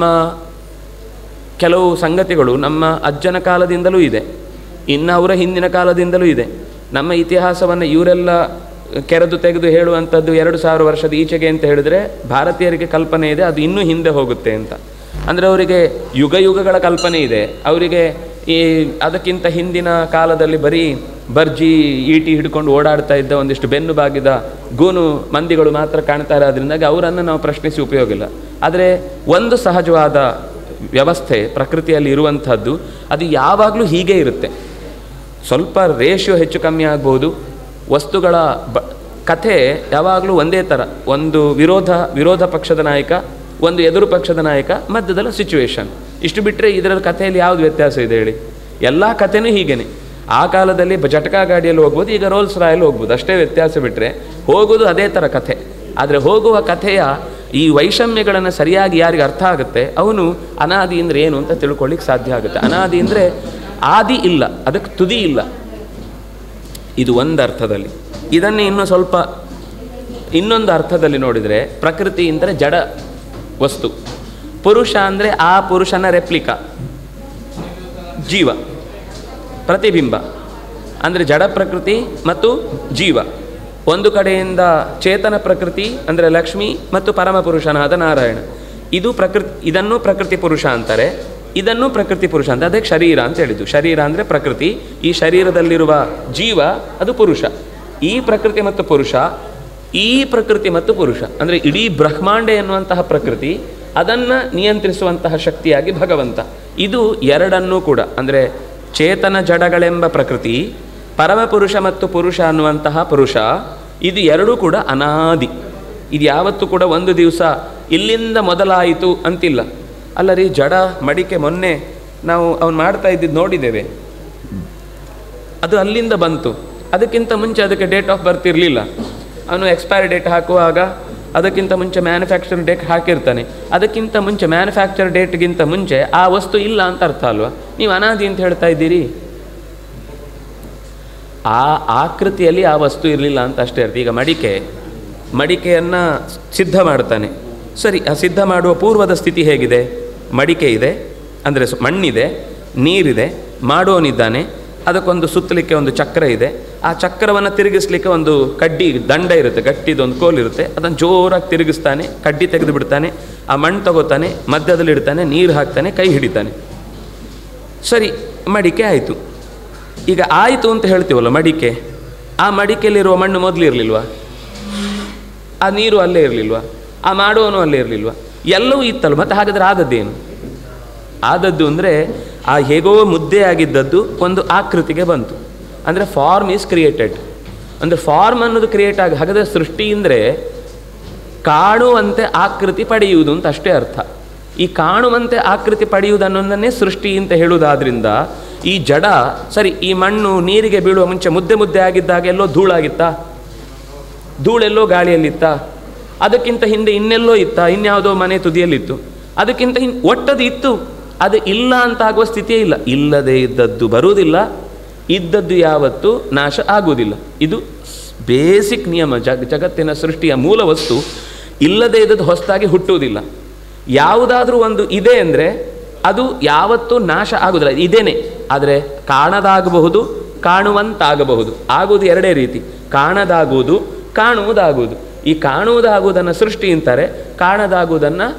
ಕೆಲವು ಸಂಗತಿಗಳು ನಮ್ಮ ಅಜ್ಜನ ಕಾಲದಿಂದಲೂ ಇದೆ ಇನ್ನು ಅವರ ಹಿಂದಿನ ಕಾಲದಿಂದಲೂ ಇದೆ ನಮ್ಮ ಇತಿಹಾಸವನ್ನು ಇವರೆಲ್ಲ ಕೆರೆದು ತೆಗೆದು ಹೇಳುವಂಥದ್ದು ಎರಡು ಸಾವಿರ ವರ್ಷದ ಈಚೆಗೆ ಅಂತ ಹೇಳಿದ್ರೆ ಭಾರತೀಯರಿಗೆ ಕಲ್ಪನೆ ಇದೆ ಅದು ಇನ್ನೂ ಹಿಂದೆ ಹೋಗುತ್ತೆ ಅಂತ ಅಂದರೆ ಅವರಿಗೆ ಯುಗ ಯುಗಗಳ ಕಲ್ಪನೆ ಇದೆ ಅವರಿಗೆ ಈ ಅದಕ್ಕಿಂತ ಹಿಂದಿನ ಕಾಲದಲ್ಲಿ ಬರೀ ಬರ್ಜಿ ಈಟಿ ಹಿಡ್ಕೊಂಡು ಓಡಾಡ್ತಾ ಇದ್ದ ಒಂದಿಷ್ಟು ಬೆನ್ನು ಬಾಗಿದ ಗೂನು ಮಂದಿಗಳು ಮಾತ್ರ ಕಾಣ್ತಾರೆ ಅದರಿಂದಾಗಿ ಅವರನ್ನು ನಾವು ಪ್ರಶ್ನಿಸಿ ಉಪಯೋಗ ಇಲ್ಲ ಆದರೆ ಒಂದು ಸಹಜವಾದ ವ್ಯವಸ್ಥೆ ಪ್ರಕೃತಿಯಲ್ಲಿ ಇರುವಂಥದ್ದು ಅದು ಯಾವಾಗಲೂ ಹೀಗೆ ಇರುತ್ತೆ ಸ್ವಲ್ಪ ರೇಷಿಯೋ ಹೆಚ್ಚು ಕಮ್ಮಿ ಆಗ್ಬೋದು ವಸ್ತುಗಳ ಬ ಕಥೆ ಯಾವಾಗಲೂ ಒಂದೇ ಥರ ಒಂದು ವಿರೋಧ ವಿರೋಧ ಪಕ್ಷದ ನಾಯಕ ಒಂದು ಎದುರು ಪಕ್ಷದ ನಾಯಕ ಮಧ್ಯದಲ್ಲಿ ಸಿಚುವೇಶನ್ ಇಷ್ಟು ಬಿಟ್ಟರೆ ಇದರ ಕಥೆಯಲ್ಲಿ ಯಾವುದು ವ್ಯತ್ಯಾಸ ಇದೆ ಹೇಳಿ ಎಲ್ಲ ಕಥೆನೂ ಹೀಗೇನೆ ಆ ಕಾಲದಲ್ಲಿ ಬ- ಜಟಕಾ ಗಾಡಿಯಲ್ಲಿ ಹೋಗ್ಬೋದು ಈಗ ರೋಲ್ಸ್ ರಾಯಲ್ಲಿ ಹೋಗ್ಬೋದು ಅಷ್ಟೇ ವ್ಯತ್ಯಾಸ ಬಿಟ್ಟರೆ ಹೋಗೋದು ಅದೇ ಥರ ಕಥೆ ಆದರೆ ಹೋಗುವ ಕಥೆಯ ಈ ವೈಷಮ್ಯಗಳನ್ನು ಸರಿಯಾಗಿ ಯಾರಿಗೆ ಅರ್ಥ ಆಗುತ್ತೆ ಅವನು ಅನಾದಿ ಅಂದರೆ ಏನು ಅಂತ ತಿಳ್ಕೊಳ್ಳಿಕ್ಕೆ ಸಾಧ್ಯ ಆಗುತ್ತೆ ಅನಾದಿ ಅಂದರೆ ಆದಿ ಇಲ್ಲ ಅದಕ್ಕೆ ತುದಿ ಇಲ್ಲ ಇದು ಒಂದು ಅರ್ಥದಲ್ಲಿ ಇದನ್ನೇ ಇನ್ನು ಸ್ವಲ್ಪ ಇನ್ನೊಂದು ಅರ್ಥದಲ್ಲಿ ನೋಡಿದರೆ ಪ್ರಕೃತಿ ಅಂದರೆ ಜಡ ವಸ್ತು ಪುರುಷ ಅಂದರೆ ಆ ಪುರುಷನ ರೆಪ್ಲಿಕಾ ಜೀವ ಪ್ರತಿಬಿಂಬ ಅಂದರೆ ಜಡ ಪ್ರಕೃತಿ ಮತ್ತು ಜೀವ ಒಂದು ಕಡೆಯಿಂದ ಚೇತನ ಪ್ರಕೃತಿ ಅಂದರೆ ಲಕ್ಷ್ಮಿ ಮತ್ತು ಪರಮಪುರುಷನಾದ ನಾರಾಯಣ ಇದು ಪ್ರಕೃತಿ ಇದನ್ನು ಪ್ರಕೃತಿ ಪುರುಷ ಅಂತಾರೆ ಇದನ್ನು ಪ್ರಕೃತಿ ಪುರುಷ ಅಂತ ಅದಕ್ಕೆ ಶರೀರ ಅಂತ ಹೇಳಿದ್ದು ಶರೀರ ಅಂದರೆ ಪ್ರಕೃತಿ ಈ ಶರೀರದಲ್ಲಿರುವ ಜೀವ ಅದು ಪುರುಷ ಈ ಪ್ರಕೃತಿ ಮತ್ತು ಪುರುಷ ಈ ಪ್ರಕೃತಿ ಮತ್ತು ಪುರುಷ ಅಂದರೆ ಇಡೀ ಬ್ರಹ್ಮಾಂಡ ಎನ್ನುವಂತಹ ಪ್ರಕೃತಿ ಅದನ್ನು ನಿಯಂತ್ರಿಸುವಂತಹ ಶಕ್ತಿಯಾಗಿ ಭಗವಂತ ಇದು ಎರಡನ್ನೂ ಕೂಡ ಅಂದರೆ ಚೇತನ ಜಡಗಳೆಂಬ ಪ್ರಕೃತಿ ಪರಮಪುರುಷ ಮತ್ತು ಪುರುಷ ಅನ್ನುವಂತಹ ಪುರುಷ ಇದು ಎರಡೂ ಕೂಡ ಅನಾದಿ ಇದು ಯಾವತ್ತೂ ಕೂಡ ಒಂದು ದಿವಸ ಇಲ್ಲಿಂದ ಮೊದಲಾಯಿತು ಅಂತಿಲ್ಲ ಅಲ್ಲ ರೀ ಜಡ ಮಡಿಕೆ ಮೊನ್ನೆ ನಾವು ಅವನು ಮಾಡ್ತಾ ಇದ್ದಿದ್ದು ನೋಡಿದ್ದೇವೆ ಅದು ಅಲ್ಲಿಂದ ಬಂತು ಅದಕ್ಕಿಂತ ಮುಂಚೆ ಅದಕ್ಕೆ ಡೇಟ್ ಆಫ್ ಬರ್ತ್ ಇರಲಿಲ್ಲ ಅವನು ಎಕ್ಸ್ಪೈರಿ ಡೇಟ್ ಹಾಕುವಾಗ ಅದಕ್ಕಿಂತ ಮುಂಚೆ ಮ್ಯಾನುಫ್ಯಾಕ್ಚರ್ ಡೇಟ್ ಹಾಕಿರ್ತಾನೆ ಅದಕ್ಕಿಂತ ಮುಂಚೆ ಮ್ಯಾನುಫ್ಯಾಕ್ಚರ್ ಡೇಟ್ಗಿಂತ ಮುಂಚೆ ಆ ವಸ್ತು ಇಲ್ಲ ಅಂತ ಅರ್ಥ ಅಲ್ವಾ ನೀವು ಅನಾದಿ ಅಂತ ಹೇಳ್ತಾ ಇದ್ದೀರಿ ಆ ಆಕೃತಿಯಲ್ಲಿ ಆ ವಸ್ತು ಇರಲಿಲ್ಲ ಅಂತ ಅಷ್ಟೇ ಅರ್ಥ ಈಗ ಮಡಿಕೆ ಮಡಿಕೆಯನ್ನು ಸಿದ್ಧ ಮಾಡ್ತಾನೆ ಸರಿ ಆ ಸಿದ್ಧ ಮಾಡುವ ಪೂರ್ವದ ಸ್ಥಿತಿ ಹೇಗಿದೆ ಮಡಿಕೆ ಇದೆ ಅಂದರೆ ಸ್- ಮಣ್ಣಿದೆ ನೀರಿದೆ ಮಾಡೋನಿದ್ದಾನೆ ಅದಕ್ಕೊಂದು ಸುತ್ತಲಿಕ್ಕೆ ಒಂದು ಚಕ್ರ ಇದೆ ಆ ಚಕ್ರವನ್ನು ತಿರುಗಿಸ್ಲಿಕ್ಕೆ ಒಂದು ಕಡ್ಡಿ ದಂಡ ಇರುತ್ತೆ ಗಟ್ಟಿದೊಂದು ಕೋಲ್ ಇರುತ್ತೆ ಅದನ್ನು ಜೋರಾಗಿ ತಿರುಗಿಸ್ತಾನೆ ಕಡ್ಡಿ ತೆಗೆದು ಬಿಡ್ತಾನೆ ಆ ಮಣ್ಣು ತಗೋತಾನೆ ಮಧ್ಯದಲ್ಲಿ ಇಡ್ತಾನೆ ನೀರು ಹಾಕ್ತಾನೆ ಕೈ ಹಿಡಿತಾನೆ ಸರಿ ಮಡಿಕೆ ಆಯಿತು ಈಗ ಆಯಿತು ಅಂತ ಹೇಳ್ತೀವಲ್ಲ ಮಡಿಕೆ ಆ ಮಡಿಕೆಯಲ್ಲಿರುವ ಮಣ್ಣು ಮೊದಲು ಇರಲಿಲ್ವಾ ಆ ನೀರು ಅಲ್ಲೇ ಇರಲಿಲ್ವಾ ಆ ಮಾಡುವವನು ಅಲ್ಲೇ ಇರಲಿಲ್ವಾ ಎಲ್ಲವೂ ಇತ್ತಲ್ಲ ಮತ್ತೆ ಹಾಗಾದ್ರೆ ಆದದ್ದೇನು ಆದದ್ದು ಅಂದರೆ ಆ ಹೇಗೋ ಮುದ್ದೆ ಆಗಿದ್ದದ್ದು ಒಂದು ಆಕೃತಿಗೆ ಬಂತು ಅಂದರೆ ಫಾರ್ಮ್ ಈಸ್ ಕ್ರಿಯೇಟೆಡ್ ಅಂದರೆ ಫಾರ್ಮ್ ಅನ್ನೋದು ಕ್ರಿಯೇಟ್ ಆಗಿ ಹಾಗಾದರೆ ಸೃಷ್ಟಿ ಅಂದರೆ ಕಾಣುವಂತೆ ಆಕೃತಿ ಪಡೆಯುವುದು ಅಂತ ಅಷ್ಟೇ ಅರ್ಥ ಈ ಕಾಣುವಂತೆ ಆಕೃತಿ ಪಡೆಯುವುದು ಅನ್ನೋದನ್ನೇ ಸೃಷ್ಟಿ ಅಂತ ಹೇಳುವುದಾದ್ರಿಂದ ಈ ಜಡ ಸರಿ ಈ ಮಣ್ಣು ನೀರಿಗೆ ಬೀಳುವ ಮುಂಚೆ ಮುದ್ದೆ ಮುದ್ದೆ ಆಗಿದ್ದಾಗ ಎಲ್ಲೋ ಧೂಳಾಗಿತ್ತಾ ಧೂಳೆಲ್ಲೋ ಗಾಳಿಯಲ್ಲಿತ್ತ ಅದಕ್ಕಿಂತ ಹಿಂದೆ ಇನ್ನೆಲ್ಲೋ ಇತ್ತ ಇನ್ಯಾವುದೋ ಮನೆ ತುದಿಯಲ್ಲಿತ್ತು ಅದಕ್ಕಿಂತ ಹಿನ್ ಒಟ್ಟದು ಇತ್ತು ಅದು ಇಲ್ಲ ಅಂತ ಆಗುವ ಸ್ಥಿತಿಯೇ ಇಲ್ಲ ಇಲ್ಲದೆ ಇದ್ದದ್ದು ಬರುವುದಿಲ್ಲ ಇದ್ದದ್ದು ಯಾವತ್ತೂ ನಾಶ ಆಗುವುದಿಲ್ಲ ಇದು ಬೇಸಿಕ್ ನಿಯಮ ಜಗ್ ಜಗತ್ತಿನ ಸೃಷ್ಟಿಯ ಮೂಲ ವಸ್ತು ಇಲ್ಲದೆ ಇದ್ದದ್ದು ಹೊಸದಾಗಿ ಹುಟ್ಟುವುದಿಲ್ಲ ಯಾವುದಾದ್ರೂ ಒಂದು ಇದೆ ಅಂದರೆ ಅದು ಯಾವತ್ತೂ ನಾಶ ಆಗುವುದಿಲ್ಲ ಇದೇನೆ ಆದರೆ ಕಾಣದಾಗಬಹುದು ಕಾಣುವಂತಾಗಬಹುದು ಆಗುವುದು ಎರಡೇ ರೀತಿ ಕಾಣದಾಗುವುದು ಕಾಣುವುದಾಗುವುದು ಈ ಕಾಣುವುದಾಗುವುದನ್ನು ಸೃಷ್ಟಿ ಅಂತಾರೆ ಕಾಣದಾಗುವುದನ್ನು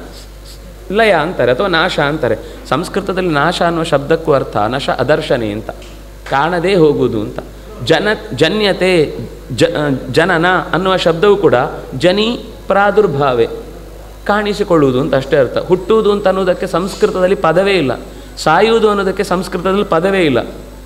ಲಯ ಅಂತಾರೆ ಅಥವಾ ನಾಶ ಅಂತಾರೆ ಸಂಸ್ಕೃತದಲ್ಲಿ ನಾಶ ಅನ್ನುವ ಶಬ್ದಕ್ಕೂ ಅರ್ಥ ನಶ ಅದರ್ಶನೆ ಅಂತ ಕಾಣದೇ ಹೋಗುವುದು ಅಂತ ಜನ ಜನ್ಯತೆ ಜ ಜನನ ಅನ್ನುವ ಶಬ್ದವು ಕೂಡ ಜನಿ ಪ್ರಾದುರ್ಭಾವೆ ಕಾಣಿಸಿಕೊಳ್ಳುವುದು ಅಂತ ಅಷ್ಟೇ ಅರ್ಥ ಹುಟ್ಟುವುದು ಅಂತ ಅನ್ನೋದಕ್ಕೆ ಸಂಸ್ಕೃತದಲ್ಲಿ ಪದವೇ ಇಲ್ಲ ಸಾಯುವುದು ಅನ್ನೋದಕ್ಕೆ ಸಂಸ್ಕೃತದಲ್ಲಿ ಪದವೇ ಇಲ್ಲ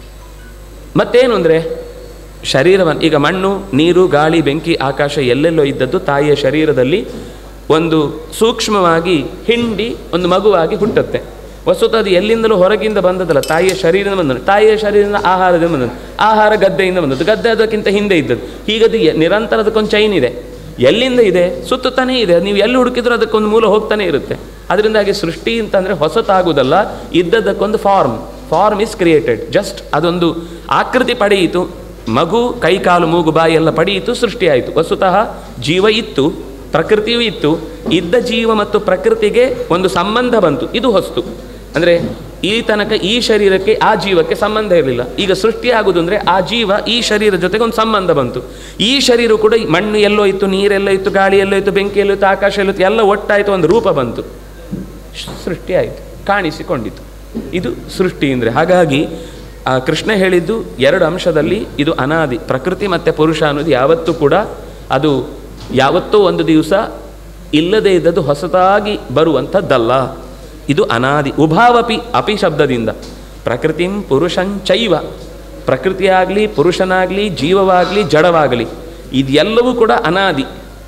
ಮತ್ತೇನು ಅಂದರೆ ಶರೀರವನ್ನು ಈಗ ಮಣ್ಣು ನೀರು ಗಾಳಿ ಬೆಂಕಿ ಆಕಾಶ ಎಲ್ಲೆಲ್ಲೋ ಇದ್ದದ್ದು ತಾಯಿಯ ಶರೀರದಲ್ಲಿ ಒಂದು ಸೂಕ್ಷ್ಮವಾಗಿ ಹಿಂಡಿ ಒಂದು ಮಗುವಾಗಿ ಹುಟ್ಟುತ್ತೆ ವಸ್ತುತ ಅದು ಎಲ್ಲಿಂದಲೂ ಹೊರಗಿಂದ ಬಂದದಲ್ಲ ತಾಯಿಯ ಶರೀರದಿಂದ ಬಂದದ್ದು ತಾಯಿಯ ಶರೀರದಿಂದ ಆಹಾರದಿಂದ ಬಂದದ್ದು ಆಹಾರ ಗದ್ದೆಯಿಂದ ಬಂದದ್ದು ಗದ್ದೆ ಅದಕ್ಕಿಂತ ಹಿಂದೆ ಇದ್ದದ್ದು ಹೀಗದು ಎ- ನಿರಂತರ ಅದಕ್ಕೊಂದು ಚೈನ್ ಇದೆ ಎಲ್ಲಿಂದ ಇದೆ ಸುತ್ತುತ್ತಾನೇ ಇದೆ ನೀವು ಎಲ್ಲಿ ಹುಡುಕಿದ್ರೂ ಅದಕ್ಕೊಂದು ಮೂಲ ಹೋಗ್ತಾನೆ ಇರುತ್ತೆ ಅದರಿಂದಾಗಿ ಸೃಷ್ಟಿ ಅಂತಂದರೆ ಹೊಸತಾಗುವುದಲ್ಲ ಇದ್ದದ್ದಕ್ಕೊಂದು form form is created just ಅದೊಂದು ಆಕೃತಿ ಪಡೆಯಿತು ಮಗು ಕೈ ಕಾಲು ಮೂಗು ಬಾಯಿ ಎಲ್ಲ ಪಡೆಯಿತು ಸೃಷ್ಟಿಯಾಯಿತು ವಸ್ತುತಃ ಜೀವ ಇತ್ತು ಪ್ರಕೃತಿಯೂ ಇತ್ತು ಇದ್ದ ಜೀವ ಮತ್ತು ಪ್ರಕೃತಿಗೆ ಒಂದು ಸಂಬಂಧ ಬಂತು ಇದು ಹೊಸ್ತು ಅಂದರೆ ಈ ತನಕ ಈ ಶರೀರಕ್ಕೆ ಆ ಜೀವಕ್ಕೆ ಸಂಬಂಧ ಇರಲಿಲ್ಲ ಈಗ ಸೃಷ್ಟಿಯಾಗುವುದು ಅಂದರೆ ಆ ಜೀವ ಈ ಶರೀರ ಜೊತೆಗೆ ಒಂದು ಸಂಬಂಧ ಬಂತು ಈ ಶರೀರ ಕೂಡ ಈ ಮಣ್ಣು ಎಲ್ಲೋ ಇತ್ತು ನೀರೆಲ್ಲೋ ಇತ್ತು ಗಾಳಿ ಎಲ್ಲೋ ಇತ್ತು ಬೆಂಕಿ ಎಲ್ಲೋ ಇತ್ತು ಆಕಾಶ ಎಲ್ಲೋ ಇತ್ತು ಎಲ್ಲ ಒಟ್ಟಾಯಿತು ಒಂದು ರೂಪ ಬಂತು ಸೃಷ್ಟಿಯಾಯಿತು ಕಾಣಿಸಿಕೊಂಡಿತು ಇದು ಸೃಷ್ಟಿ ಅಂದರೆ ಹಾಗಾಗಿ ಆ ಕೃಷ್ಣ ಹೇಳಿದ್ದು ಎರಡು ಅಂಶದಲ್ಲಿ ಇದು ಅನಾದಿ ಪ್ರಕೃತಿ ಮತ್ತು ಪುರುಷ ಅನ್ನೋದು ಯಾವತ್ತೂ ಕೂಡ ಅದು ಯಾವತ್ತೋ ಒಂದು ದಿವಸ ಇಲ್ಲದೇ ಇದ್ದದ್ದು ಹೊಸದಾಗಿ ಬರುವಂಥದ್ದಲ್ಲ ಇದು ಅನಾದಿ ಉಭಾವಪಿ ಅಪಿ ಶಬ್ದದಿಂದ ಪ್ರಕೃತಿಂ ಪುರುಷಂಚೈವ ಪ್ರಕೃತಿಯಾಗಲಿ ಪುರುಷನಾಗಲಿ ಜೀವವಾಗಲಿ ಜಡವಾಗಲಿ ಇದೆಲ್ಲವೂ ಕೂಡ ಅನಾದಿ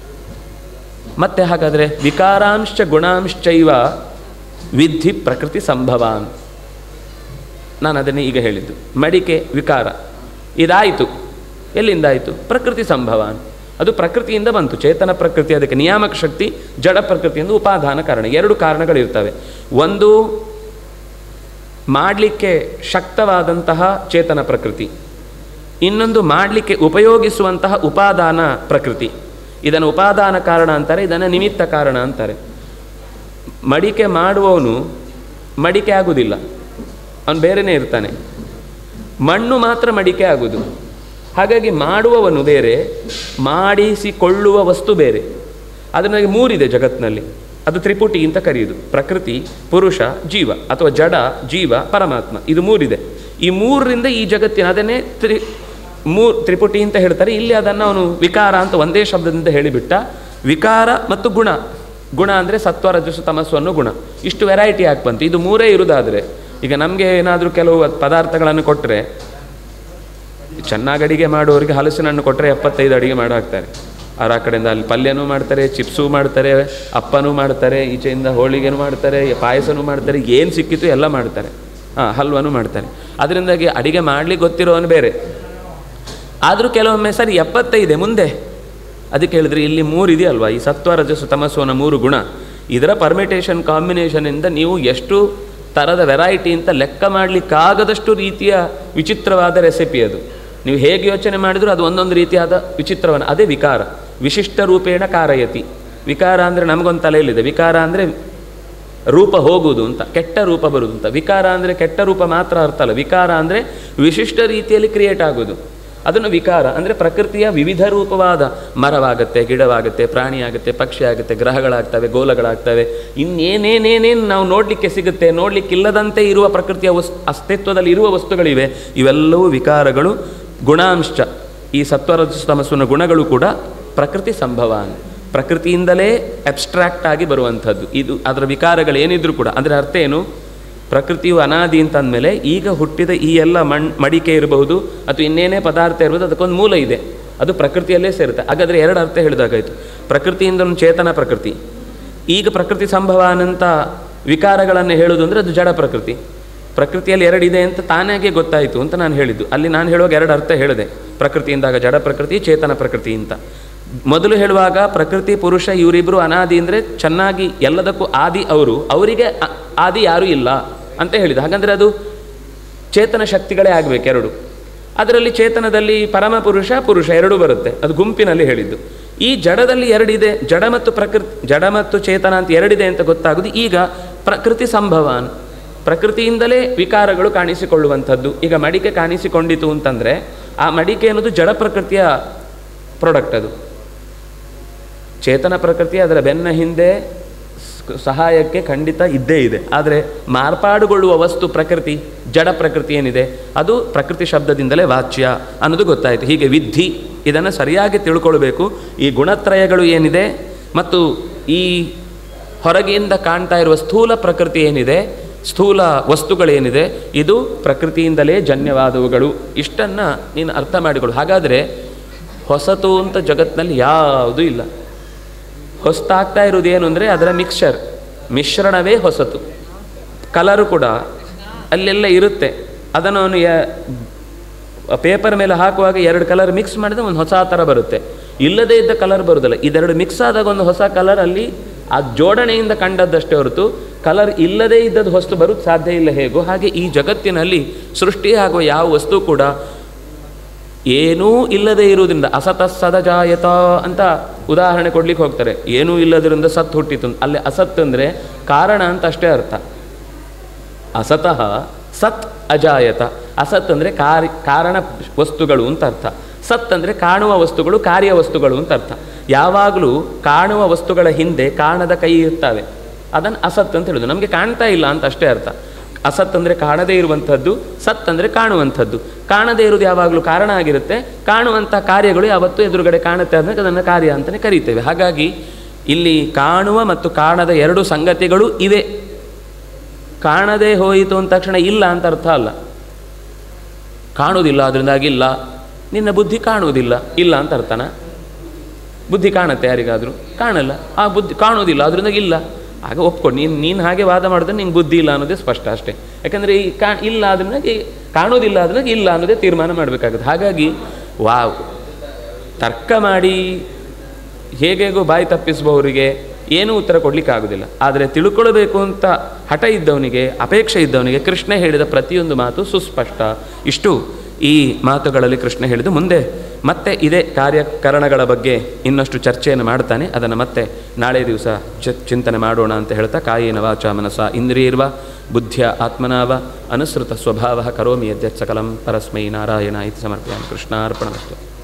ಮತ್ತೆ ಹಾಗಾದರೆ ವಿಕಾರಾಂಶ ಗುಣಾಂಶ್ಚೈವ ವಿಧಿ ಪ್ರಕೃತಿ ಸಂಭವಾನ್ ನಾನು ಅದನ್ನೇ ಈಗ ಹೇಳಿದ್ದು ಮಡಿಕೆ ವಿಕಾರ ಇದಾಯಿತು ಎಲ್ಲಿಂದಾಯಿತು ಪ್ರಕೃತಿ ಸಂಭವಾನ್ ಅದು ಪ್ರಕೃತಿಯಿಂದ ಬಂತು ಚೇತನ ಪ್ರಕೃತಿ ಅದಕ್ಕೆ ನಿಯಾಮಕ ಶಕ್ತಿ ಜಡ ಪ್ರಕೃತಿಯಿಂದ ಉಪಾದಾನ ಕಾರಣ ಎರಡು ಕಾರಣಗಳಿರ್ತವೆ ಒಂದು ಮಾಡಲಿಕ್ಕೆ ಶಕ್ತವಾದಂತಹ ಚೇತನ ಪ್ರಕೃತಿ ಇನ್ನೊಂದು ಮಾಡಲಿಕ್ಕೆ ಉಪಯೋಗಿಸುವಂತಹ ಉಪಾದಾನ ಪ್ರಕೃತಿ ಇದನ್ನು ಉಪಾದಾನ ಕಾರಣ ಅಂತಾರೆ ಇದನ್ನು ನಿಮಿತ್ತ ಕಾರಣ ಅಂತಾರೆ ಮಡಿಕೆ ಮಾಡುವವನು ಮಡಿಕೆ ಆಗುವುದಿಲ್ಲ ಅವನು ಬೇರೆಯೇ ಇರ್ತಾನೆ ಮಣ್ಣು ಮಾತ್ರ ಮಡಿಕೆ ಆಗುವುದು ಹಾಗಾಗಿ ಮಾಡುವವನು ಬೇರೆ ಮಾಡಿಸಿಕೊಳ್ಳುವ ವಸ್ತು ಬೇರೆ ಅದನ್ನಾಗಿ ಮೂರಿದೆ ಜಗತ್ತಿನಲ್ಲಿ ಅದು ತ್ರಿಪುಟಿ ಅಂತ ಕರೆಯುವುದು ಪ್ರಕೃತಿ ಪುರುಷ ಜೀವ ಅಥವಾ ಜಡ ಜೀವ ಪರಮಾತ್ಮ ಇದು ಮೂರಿದೆ ಈ ಮೂರರಿಂದ ಈ ಜಗತ್ತಿನ ಅದನ್ನೇ ತ್ರಿ ಮೂ ತ್ರಿಪುಟಿ ಅಂತ ಹೇಳ್ತಾರೆ ಇಲ್ಲಿ ಅದನ್ನು ಅವನು ವಿಕಾರ ಅಂತ ಒಂದೇ ಶಬ್ದದಿಂದ ಹೇಳಿಬಿಟ್ಟ ವಿಕಾರ ಮತ್ತು ಗುಣ ಗುಣ ಅಂದರೆ ಸತ್ವ ರಜಸ್ಸು ತಮಸ್ಸು ಅನ್ನೋ ಗುಣ ಇಷ್ಟು ವೆರೈಟಿ ಆಗಿ ಬಂತು ಇದು ಮೂರೇ ಇರುವುದಾದರೆ ಈಗ ನಮಗೆ ಏನಾದರೂ ಕೆಲವು ಪದಾರ್ಥಗಳನ್ನು ಕೊಟ್ಟರೆ ಚೆನ್ನಾಗಿ ಅಡಿಗೆ ಮಾಡೋರಿಗೆ ಹಲಸಿನ ಹಣ್ಣು ಕೊಟ್ಟರೆ ಎಪ್ಪತ್ತೈದು ಅಡಿಗೆ ಮಾಡೋ ಹಾಕ್ತಾರೆ ಅವ್ರು ಆ ಕಡೆಯಿಂದ ಅಲ್ಲಿ ಪಲ್ಯನೂ ಮಾಡ್ತಾರೆ ಚಿಪ್ಸು ಮಾಡ್ತಾರೆ ಅಪ್ಪನೂ ಮಾಡ್ತಾರೆ ಈಚೆಯಿಂದ ಹೋಳಿಗೆನೂ ಮಾಡ್ತಾರೆ ಪಾಯಸನೂ ಮಾಡ್ತಾರೆ ಏನು ಸಿಕ್ಕಿತು ಎಲ್ಲ ಮಾಡ್ತಾರೆ ಹಾಂ ಹಲ್ವನೂ ಮಾಡ್ತಾರೆ ಅದರಿಂದಾಗಿ ಅಡಿಗೆ ಮಾಡ್ಲಿಕ್ಕೆ ಗೊತ್ತಿರೋನು ಬೇರೆ ಆದರೂ ಕೆಲವೊಮ್ಮೆ ಸರಿ ಎಪ್ಪತ್ತೈದೆ ಮುಂದೆ ಅದಕ್ಕೆ ಹೇಳಿದ್ರೆ ಇಲ್ಲಿ ಮೂರು ಇದೆಯಲ್ವಾ ಈ ಸತ್ವ ರಜಸ್ಸು ತಮಸ್ಸು ಅನ್ನೋ ಮೂರು ಗುಣ ಇದರ ಪರ್ಮಿಟೇಷನ್ ಕಾಂಬಿನೇಷನಿಂದ ನೀವು ಎಷ್ಟು ಥರದ ವೆರೈಟಿ ಅಂತ ಲೆಕ್ಕ ಮಾಡಲಿಕ್ಕಾಗದಷ್ಟು ರೀತಿಯ ವಿಚಿತ್ರವಾದ ರೆಸಿಪಿ ಅದು ನೀವು ಹೇಗೆ ಯೋಚನೆ ಮಾಡಿದರೂ ಅದು ಒಂದೊಂದು ರೀತಿಯಾದ ವಿಚಿತ್ರವನ್ನು ಅದೇ ವಿಕಾರ ವಿಶಿಷ್ಟ ರೂಪೇಣ ಕಾರಯತಿ ವಿಕಾರ ಅಂದರೆ ನಮಗೊಂದು ತಲೆಯಲ್ಲಿದೆ ವಿಕಾರ ಅಂದರೆ ರೂಪ ಹೋಗುವುದು ಅಂತ ಕೆಟ್ಟ ರೂಪ ಬರುವುದು ಅಂತ ವಿಕಾರ ಅಂದರೆ ಕೆಟ್ಟ ರೂಪ ಮಾತ್ರ ಅರ್ಥ ಅಲ್ಲ ವಿಕಾರ ಅಂದರೆ ವಿಶಿಷ್ಟ ರೀತಿಯಲ್ಲಿ ಕ್ರಿಯೇಟ್ ಆಗೋದು ಅದನ್ನು ವಿಕಾರ ಅಂದರೆ ಪ್ರಕೃತಿಯ ವಿವಿಧ ರೂಪವಾದ ಮರವಾಗುತ್ತೆ ಗಿಡವಾಗುತ್ತೆ ಪ್ರಾಣಿ ಆಗುತ್ತೆ ಪಕ್ಷಿ ಆಗುತ್ತೆ ಗ್ರಹಗಳಾಗ್ತವೆ ಗೋಲಗಳಾಗ್ತವೆ ಇನ್ನೇನೇನೇನೇನು ನಾವು ನೋಡಲಿಕ್ಕೆ ಸಿಗುತ್ತೆ ನೋಡಲಿಕ್ಕಿಲ್ಲದಂತೆ ಇರುವ ಪ್ರಕೃತಿಯ ವಸ್ ಅಸ್ತಿತ್ವದಲ್ಲಿ ಇರುವ ವಸ್ತುಗಳಿವೆ ಇವೆಲ್ಲವೂ ವಿಕಾರಗಳು ಗುಣಾಂಶ ಈ ಸತ್ವರಜಸ್ತಮಸ್ಸುನ ಗುಣಗಳು ಕೂಡ ಪ್ರಕೃತಿ ಸಂಭವ ಪ್ರಕೃತಿಯಿಂದಲೇ ಅಬ್ಸ್ಟ್ರಾಕ್ಟ್ ಆಗಿ ಬರುವಂಥದ್ದು ಇದು ಅದರ ವಿಕಾರಗಳು ಏನಿದ್ರು ಕೂಡ ಅಂದರೆ ಅರ್ಥ ಏನು ಪ್ರಕೃತಿಯು ಅನಾದಿ ಅಂತ ಅಂದಮೇಲೆ ಈಗ ಹುಟ್ಟಿದ ಈ ಎಲ್ಲ ಮಣ್ ಮಡಿಕೆ ಇರಬಹುದು ಅಥವಾ ಇನ್ನೇನೇ ಪದಾರ್ಥ ಇರ್ಬೋದು ಅದಕ್ಕೊಂದು ಮೂಲ ಇದೆ ಅದು ಪ್ರಕೃತಿಯಲ್ಲೇ ಸೇರುತ್ತೆ ಹಾಗಾದರೆ ಎರಡು ಅರ್ಥ ಹೇಳಿದಾಗಾಯಿತು ಪ್ರಕೃತಿಯಿಂದ ಒಂದು ಚೇತನ ಪ್ರಕೃತಿ ಈಗ ಪ್ರಕೃತಿ ಸಂಭವ ಅನಂತ ವಿಕಾರಗಳನ್ನು ಹೇಳೋದು ಅಂದರೆ ಅದು ಜಡ ಪ್ರಕೃತಿ ಪ್ರಕೃತಿಯಲ್ಲಿ ಎರಡಿದೆ ಅಂತ ತಾನಾಗೆ ಗೊತ್ತಾಯಿತು ಅಂತ ನಾನು ಹೇಳಿದ್ದು ಅಲ್ಲಿ ನಾನು ಹೇಳುವಾಗ ಎರಡು ಅರ್ಥ ಹೇಳಿದೆ ಪ್ರಕೃತಿಯಿಂದಾಗ ಜಡ ಪ್ರಕೃತಿ ಚೇತನ ಪ್ರಕೃತಿ ಅಂತ ಮೊದಲು ಹೇಳುವಾಗ ಪ್ರಕೃತಿ ಪುರುಷ ಇವರಿಬ್ಬರು ಅನಾದಿ ಅಂದರೆ ಚೆನ್ನಾಗಿ ಎಲ್ಲದಕ್ಕೂ ಆದಿ ಅವರು ಅವರಿಗೆ ಅ- ಆದಿ ಯಾರೂ ಇಲ್ಲ ಅಂತ ಹೇಳಿದ ಹಾಗಂದರೆ ಅದು ಚೇತನ ಶಕ್ತಿಗಳೇ ಆಗಬೇಕು ಎರಡು ಅದರಲ್ಲಿ ಚೇತನದಲ್ಲಿ ಪರಮ ಪುರುಷ ಪುರುಷ ಎರಡೂ ಬರುತ್ತೆ ಅದು ಗುಂಪಿನಲ್ಲಿ ಹೇಳಿದ್ದು ಈ ಜಡದಲ್ಲಿ ಎರಡಿದೆ ಜಡ ಮತ್ತು ಪ್ರಕೃತಿ ಜಡ ಮತ್ತು ಚೇತನ ಅಂತ ಎರಡಿದೆ ಅಂತ ಗೊತ್ತಾಗೋದು ಈಗ ಪ್ರಕೃತಿ ಸಂಭವಾನ್ ಪ್ರಕೃತಿಯಿಂದಲೇ ವಿಕಾರಗಳು ಕಾಣಿಸಿಕೊಳ್ಳುವಂಥದ್ದು ಈಗ ಮಡಿಕೆ ಕಾಣಿಸಿಕೊಂಡಿತು ಅಂತಂದರೆ ಆ ಮಡಿಕೆ ಅನ್ನೋದು ಜಡ ಪ್ರಕೃತಿಯ ಪ್ರಾಡಕ್ಟ್ ಅದು ಚೇತನ ಪ್ರಕೃತಿ ಅದರ ಬೆನ್ನ ಹಿಂದೆ ಸ್- ಸಹಾಯಕ್ಕೆ ಖಂಡಿತ ಇದ್ದೇ ಇದೆ ಆದರೆ ಮಾರ್ಪಾಡುಗೊಳ್ಳುವ ವಸ್ತು ಪ್ರಕೃತಿ ಜಡ ಪ್ರಕೃತಿ ಏನಿದೆ ಅದು ಪ್ರಕೃತಿ ಶಬ್ದದಿಂದಲೇ ವಾಚ್ಯ ಅನ್ನೋದು ಗೊತ್ತಾಯಿತು ಹೀಗೆ ವಿಧಿ ಇದನ್ನು ಸರಿಯಾಗಿ ತಿಳ್ಕೊಳ್ಬೇಕು ಈ ಗುಣತ್ರಯಗಳು ಏನಿದೆ ಮತ್ತು ಈ ಹೊರಗಿಂದ ಕಾಣ್ತಾ ಇರುವ ಸ್ಥೂಲ ಪ್ರಕೃತಿ ಏನಿದೆ ಸ್ಥೂಲ ವಸ್ತುಗಳೇನಿದೆ ಇದು ಪ್ರಕೃತಿಯಿಂದಲೇ ಜನ್ಯವಾದವುಗಳು ಇಷ್ಟನ್ನು ನೀನು ಅರ್ಥ ಮಾಡಿಕೊಳ್ಳು ಹಾಗಾದರೆ ಹೊಸತು ಅಂತ ಜಗತ್ತಿನಲ್ಲಿ ಯಾವುದೂ ಇಲ್ಲ ಹೊಸತಾಗ್ತಾ ಇರೋದು ಏನು ಅಂದರೆ ಅದರ ಮಿಕ್ಸ್ಚರ್ ಮಿಶ್ರಣವೇ ಹೊಸತು ಕಲರು ಕೂಡ ಅಲ್ಲೆಲ್ಲ ಇರುತ್ತೆ ಅದನ್ನು ಅವನು ಯ- ಪೇಪರ್ ಮೇಲೆ ಹಾಕುವಾಗ ಎರಡು ಕಲರ್ ಮಿಕ್ಸ್ ಮಾಡಿದ್ರೆ ಒಂದು ಹೊಸ ಥರ ಬರುತ್ತೆ ಇಲ್ಲದೇ ಇದ್ದ ಕಲರ್ ಬರೋದಿಲ್ಲ ಇದೆರಡು ಮಿಕ್ಸ್ ಆದಾಗ ಒಂದು ಹೊಸ ಕಲರ್ ಅಲ್ಲಿ ಆ ಜೋಡಣೆಯಿಂದ ಕಂಡದ್ದಷ್ಟೇ ಹೊರತು ಕಲರ್ ಇಲ್ಲದೇ ಇದ್ದದ್ದು ಹೊಸ್ತು ಬರೋದು ಸಾಧ್ಯ ಇಲ್ಲ ಹೇಗೋ ಹಾಗೆ ಈ ಜಗತ್ತಿನಲ್ಲಿ ಸೃಷ್ಟಿಯಾಗುವ ಯಾವ ವಸ್ತು ಕೂಡ ಏನೂ ಇಲ್ಲದೆ ಇರುವುದರಿಂದ ಅಸತ ಸದಜಾಯತ ಅಂತ ಉದಾಹರಣೆ ಕೊಡ್ಲಿಕ್ಕೆ ಹೋಗ್ತಾರೆ ಏನೂ ಇಲ್ಲದರಿಂದ ಸತ್ ಹುಟ್ಟಿತು ಅಂತ. ಅಲ್ಲಿ ಅಸತ್ ಅಂದರೆ ಕಾರಣ ಅಂತ ಅಷ್ಟೇ ಅರ್ಥ ಅಸತಃ ಸತ್ ಅಜಾಯತ ಅಸತ್ ಅಂದರೆ ಕಾರ್ಯ ಕಾರಣ ವಸ್ತುಗಳು ಅಂತ ಅರ್ಥ ಸತ್ ಅಂದರೆ ಕಾಣುವ ವಸ್ತುಗಳು ಕಾರ್ಯ ವಸ್ತುಗಳು ಅಂತ ಅರ್ಥ ಯಾವಾಗಲೂ ಕಾಣುವ ವಸ್ತುಗಳ ಹಿಂದೆ ಕಾಣದ ಕೈ ಇರ್ತವೆ ಅದನ್ನು ಅಸತ್ ಅಂತ ಹೇಳೋದು ನಮಗೆ ಕಾಣ್ತಾ ಇಲ್ಲ ಅಂತ ಅಷ್ಟೇ ಅರ್ಥ ಅಸತ್ ಅಂದರೆ ಕಾಣದೇ ಇರುವಂಥದ್ದು ಸತ್ ಅಂದರೆ ಕಾಣುವಂಥದ್ದು ಕಾಣದೇ ಇರುವುದು ಯಾವಾಗಲೂ ಕಾರಣ ಆಗಿರುತ್ತೆ ಕಾಣುವಂಥ ಕಾರ್ಯಗಳು ಯಾವತ್ತೂ ಎದುರುಗಡೆ ಕಾಣುತ್ತೆ ಅಂದರೆ ಅದನ್ನು ಕಾರ್ಯ ಅಂತಲೇ ಕರೀತೇವೆ ಹಾಗಾಗಿ ಇಲ್ಲಿ ಕಾಣುವ ಮತ್ತು ಕಾಣದ ಎರಡು ಸಂಗತಿಗಳು ಇವೆ ಕಾಣದೇ ಹೋಯಿತು ಅಂದ ತಕ್ಷಣ ಇಲ್ಲ ಅಂತ ಅರ್ಥ ಅಲ್ಲ ಕಾಣುವುದಿಲ್ಲ ಅದರಿಂದಾಗಿ ಇಲ್ಲ ನಿನ್ನ ಬುದ್ಧಿ ಕಾಣುವುದಿಲ್ಲ ಇಲ್ಲ ಅಂತ ಅರ್ಥನ ಬುದ್ಧಿ ಕಾಣುತ್ತೆ ಯಾರಿಗಾದರೂ ಕಾಣಲ್ಲ ಆ ಬುದ್ಧಿ ಕಾಣುವುದಿಲ್ಲ ಅದರಿಂದ ಇಲ್ಲ ಆಗ ಒಪ್ಕೊಂಡು ನೀನು ನೀನು ಹಾಗೆ ವಾದ ಮಾಡಿದ್ರೆ ನಿಂಗೆ ಬುದ್ಧಿ ಇಲ್ಲ ಅನ್ನೋದೇ ಸ್ಪಷ್ಟ ಅಷ್ಟೇ ಯಾಕಂದರೆ ಈ ಕಾ ಇಲ್ಲ ಅದರಿಂದ ಕಾಣೋದಿಲ್ಲ ಅದರಿಂದ ಇಲ್ಲ ಅನ್ನೋದೇ ತೀರ್ಮಾನ ಮಾಡಬೇಕಾಗುತ್ತೆ ಹಾಗಾಗಿ ವಾವ್ ತರ್ಕ ಮಾಡಿ ಹೇಗೇಗೋ ಬಾಯಿ ತಪ್ಪಿಸುವವರಿಗೆ ಏನೂ ಉತ್ತರ ಕೊಡಲಿಕ್ಕೆ ಆಗೋದಿಲ್ಲ ಆದರೆ ತಿಳ್ಕೊಳ್ಬೇಕು ಅಂತ ಹಠ ಇದ್ದವನಿಗೆ ಅಪೇಕ್ಷೆ ಇದ್ದವನಿಗೆ ಕೃಷ್ಣ ಹೇಳಿದ ಪ್ರತಿಯೊಂದು ಮಾತು ಸುಸ್ಪಷ್ಟ ಇಷ್ಟು ಈ ಮಾತುಗಳಲ್ಲಿ ಕೃಷ್ಣ ಹೇಳಿದ್ದು ಮುಂದೆ ಮತ್ತೆ ಇದೇ ಕಾರ್ಯಕರಣಗಳ ಬಗ್ಗೆ ಇನ್ನಷ್ಟು ಚರ್ಚೆಯನ್ನು ಮಾಡ್ತಾನೆ ಅದನ್ನು ಮತ್ತೆ ನಾಳೆ ದಿವಸ ಚ ಚಿಂತನೆ ಮಾಡೋಣ ಅಂತ ಹೇಳ್ತಾ ಕಾಯೇನ ವಾಚ ಮನಸ ಇಂದ್ರಿಯರ್ವ ಬುದ್ಧಿಯ ಆತ್ಮನಾವ ಅನುಸೃತ ಸ್ವಭಾವ ಕರೋಮಿ ಯದ್ಯತ್ ಸಕಲಂ ಪರಸ್ಮೈ ನಾರಾಯಣ ಇತಿ ಸಮರ್ಪಯಾಮಿ ಕೃಷ್ಣಾರ್ಪಣಮಸ್ತು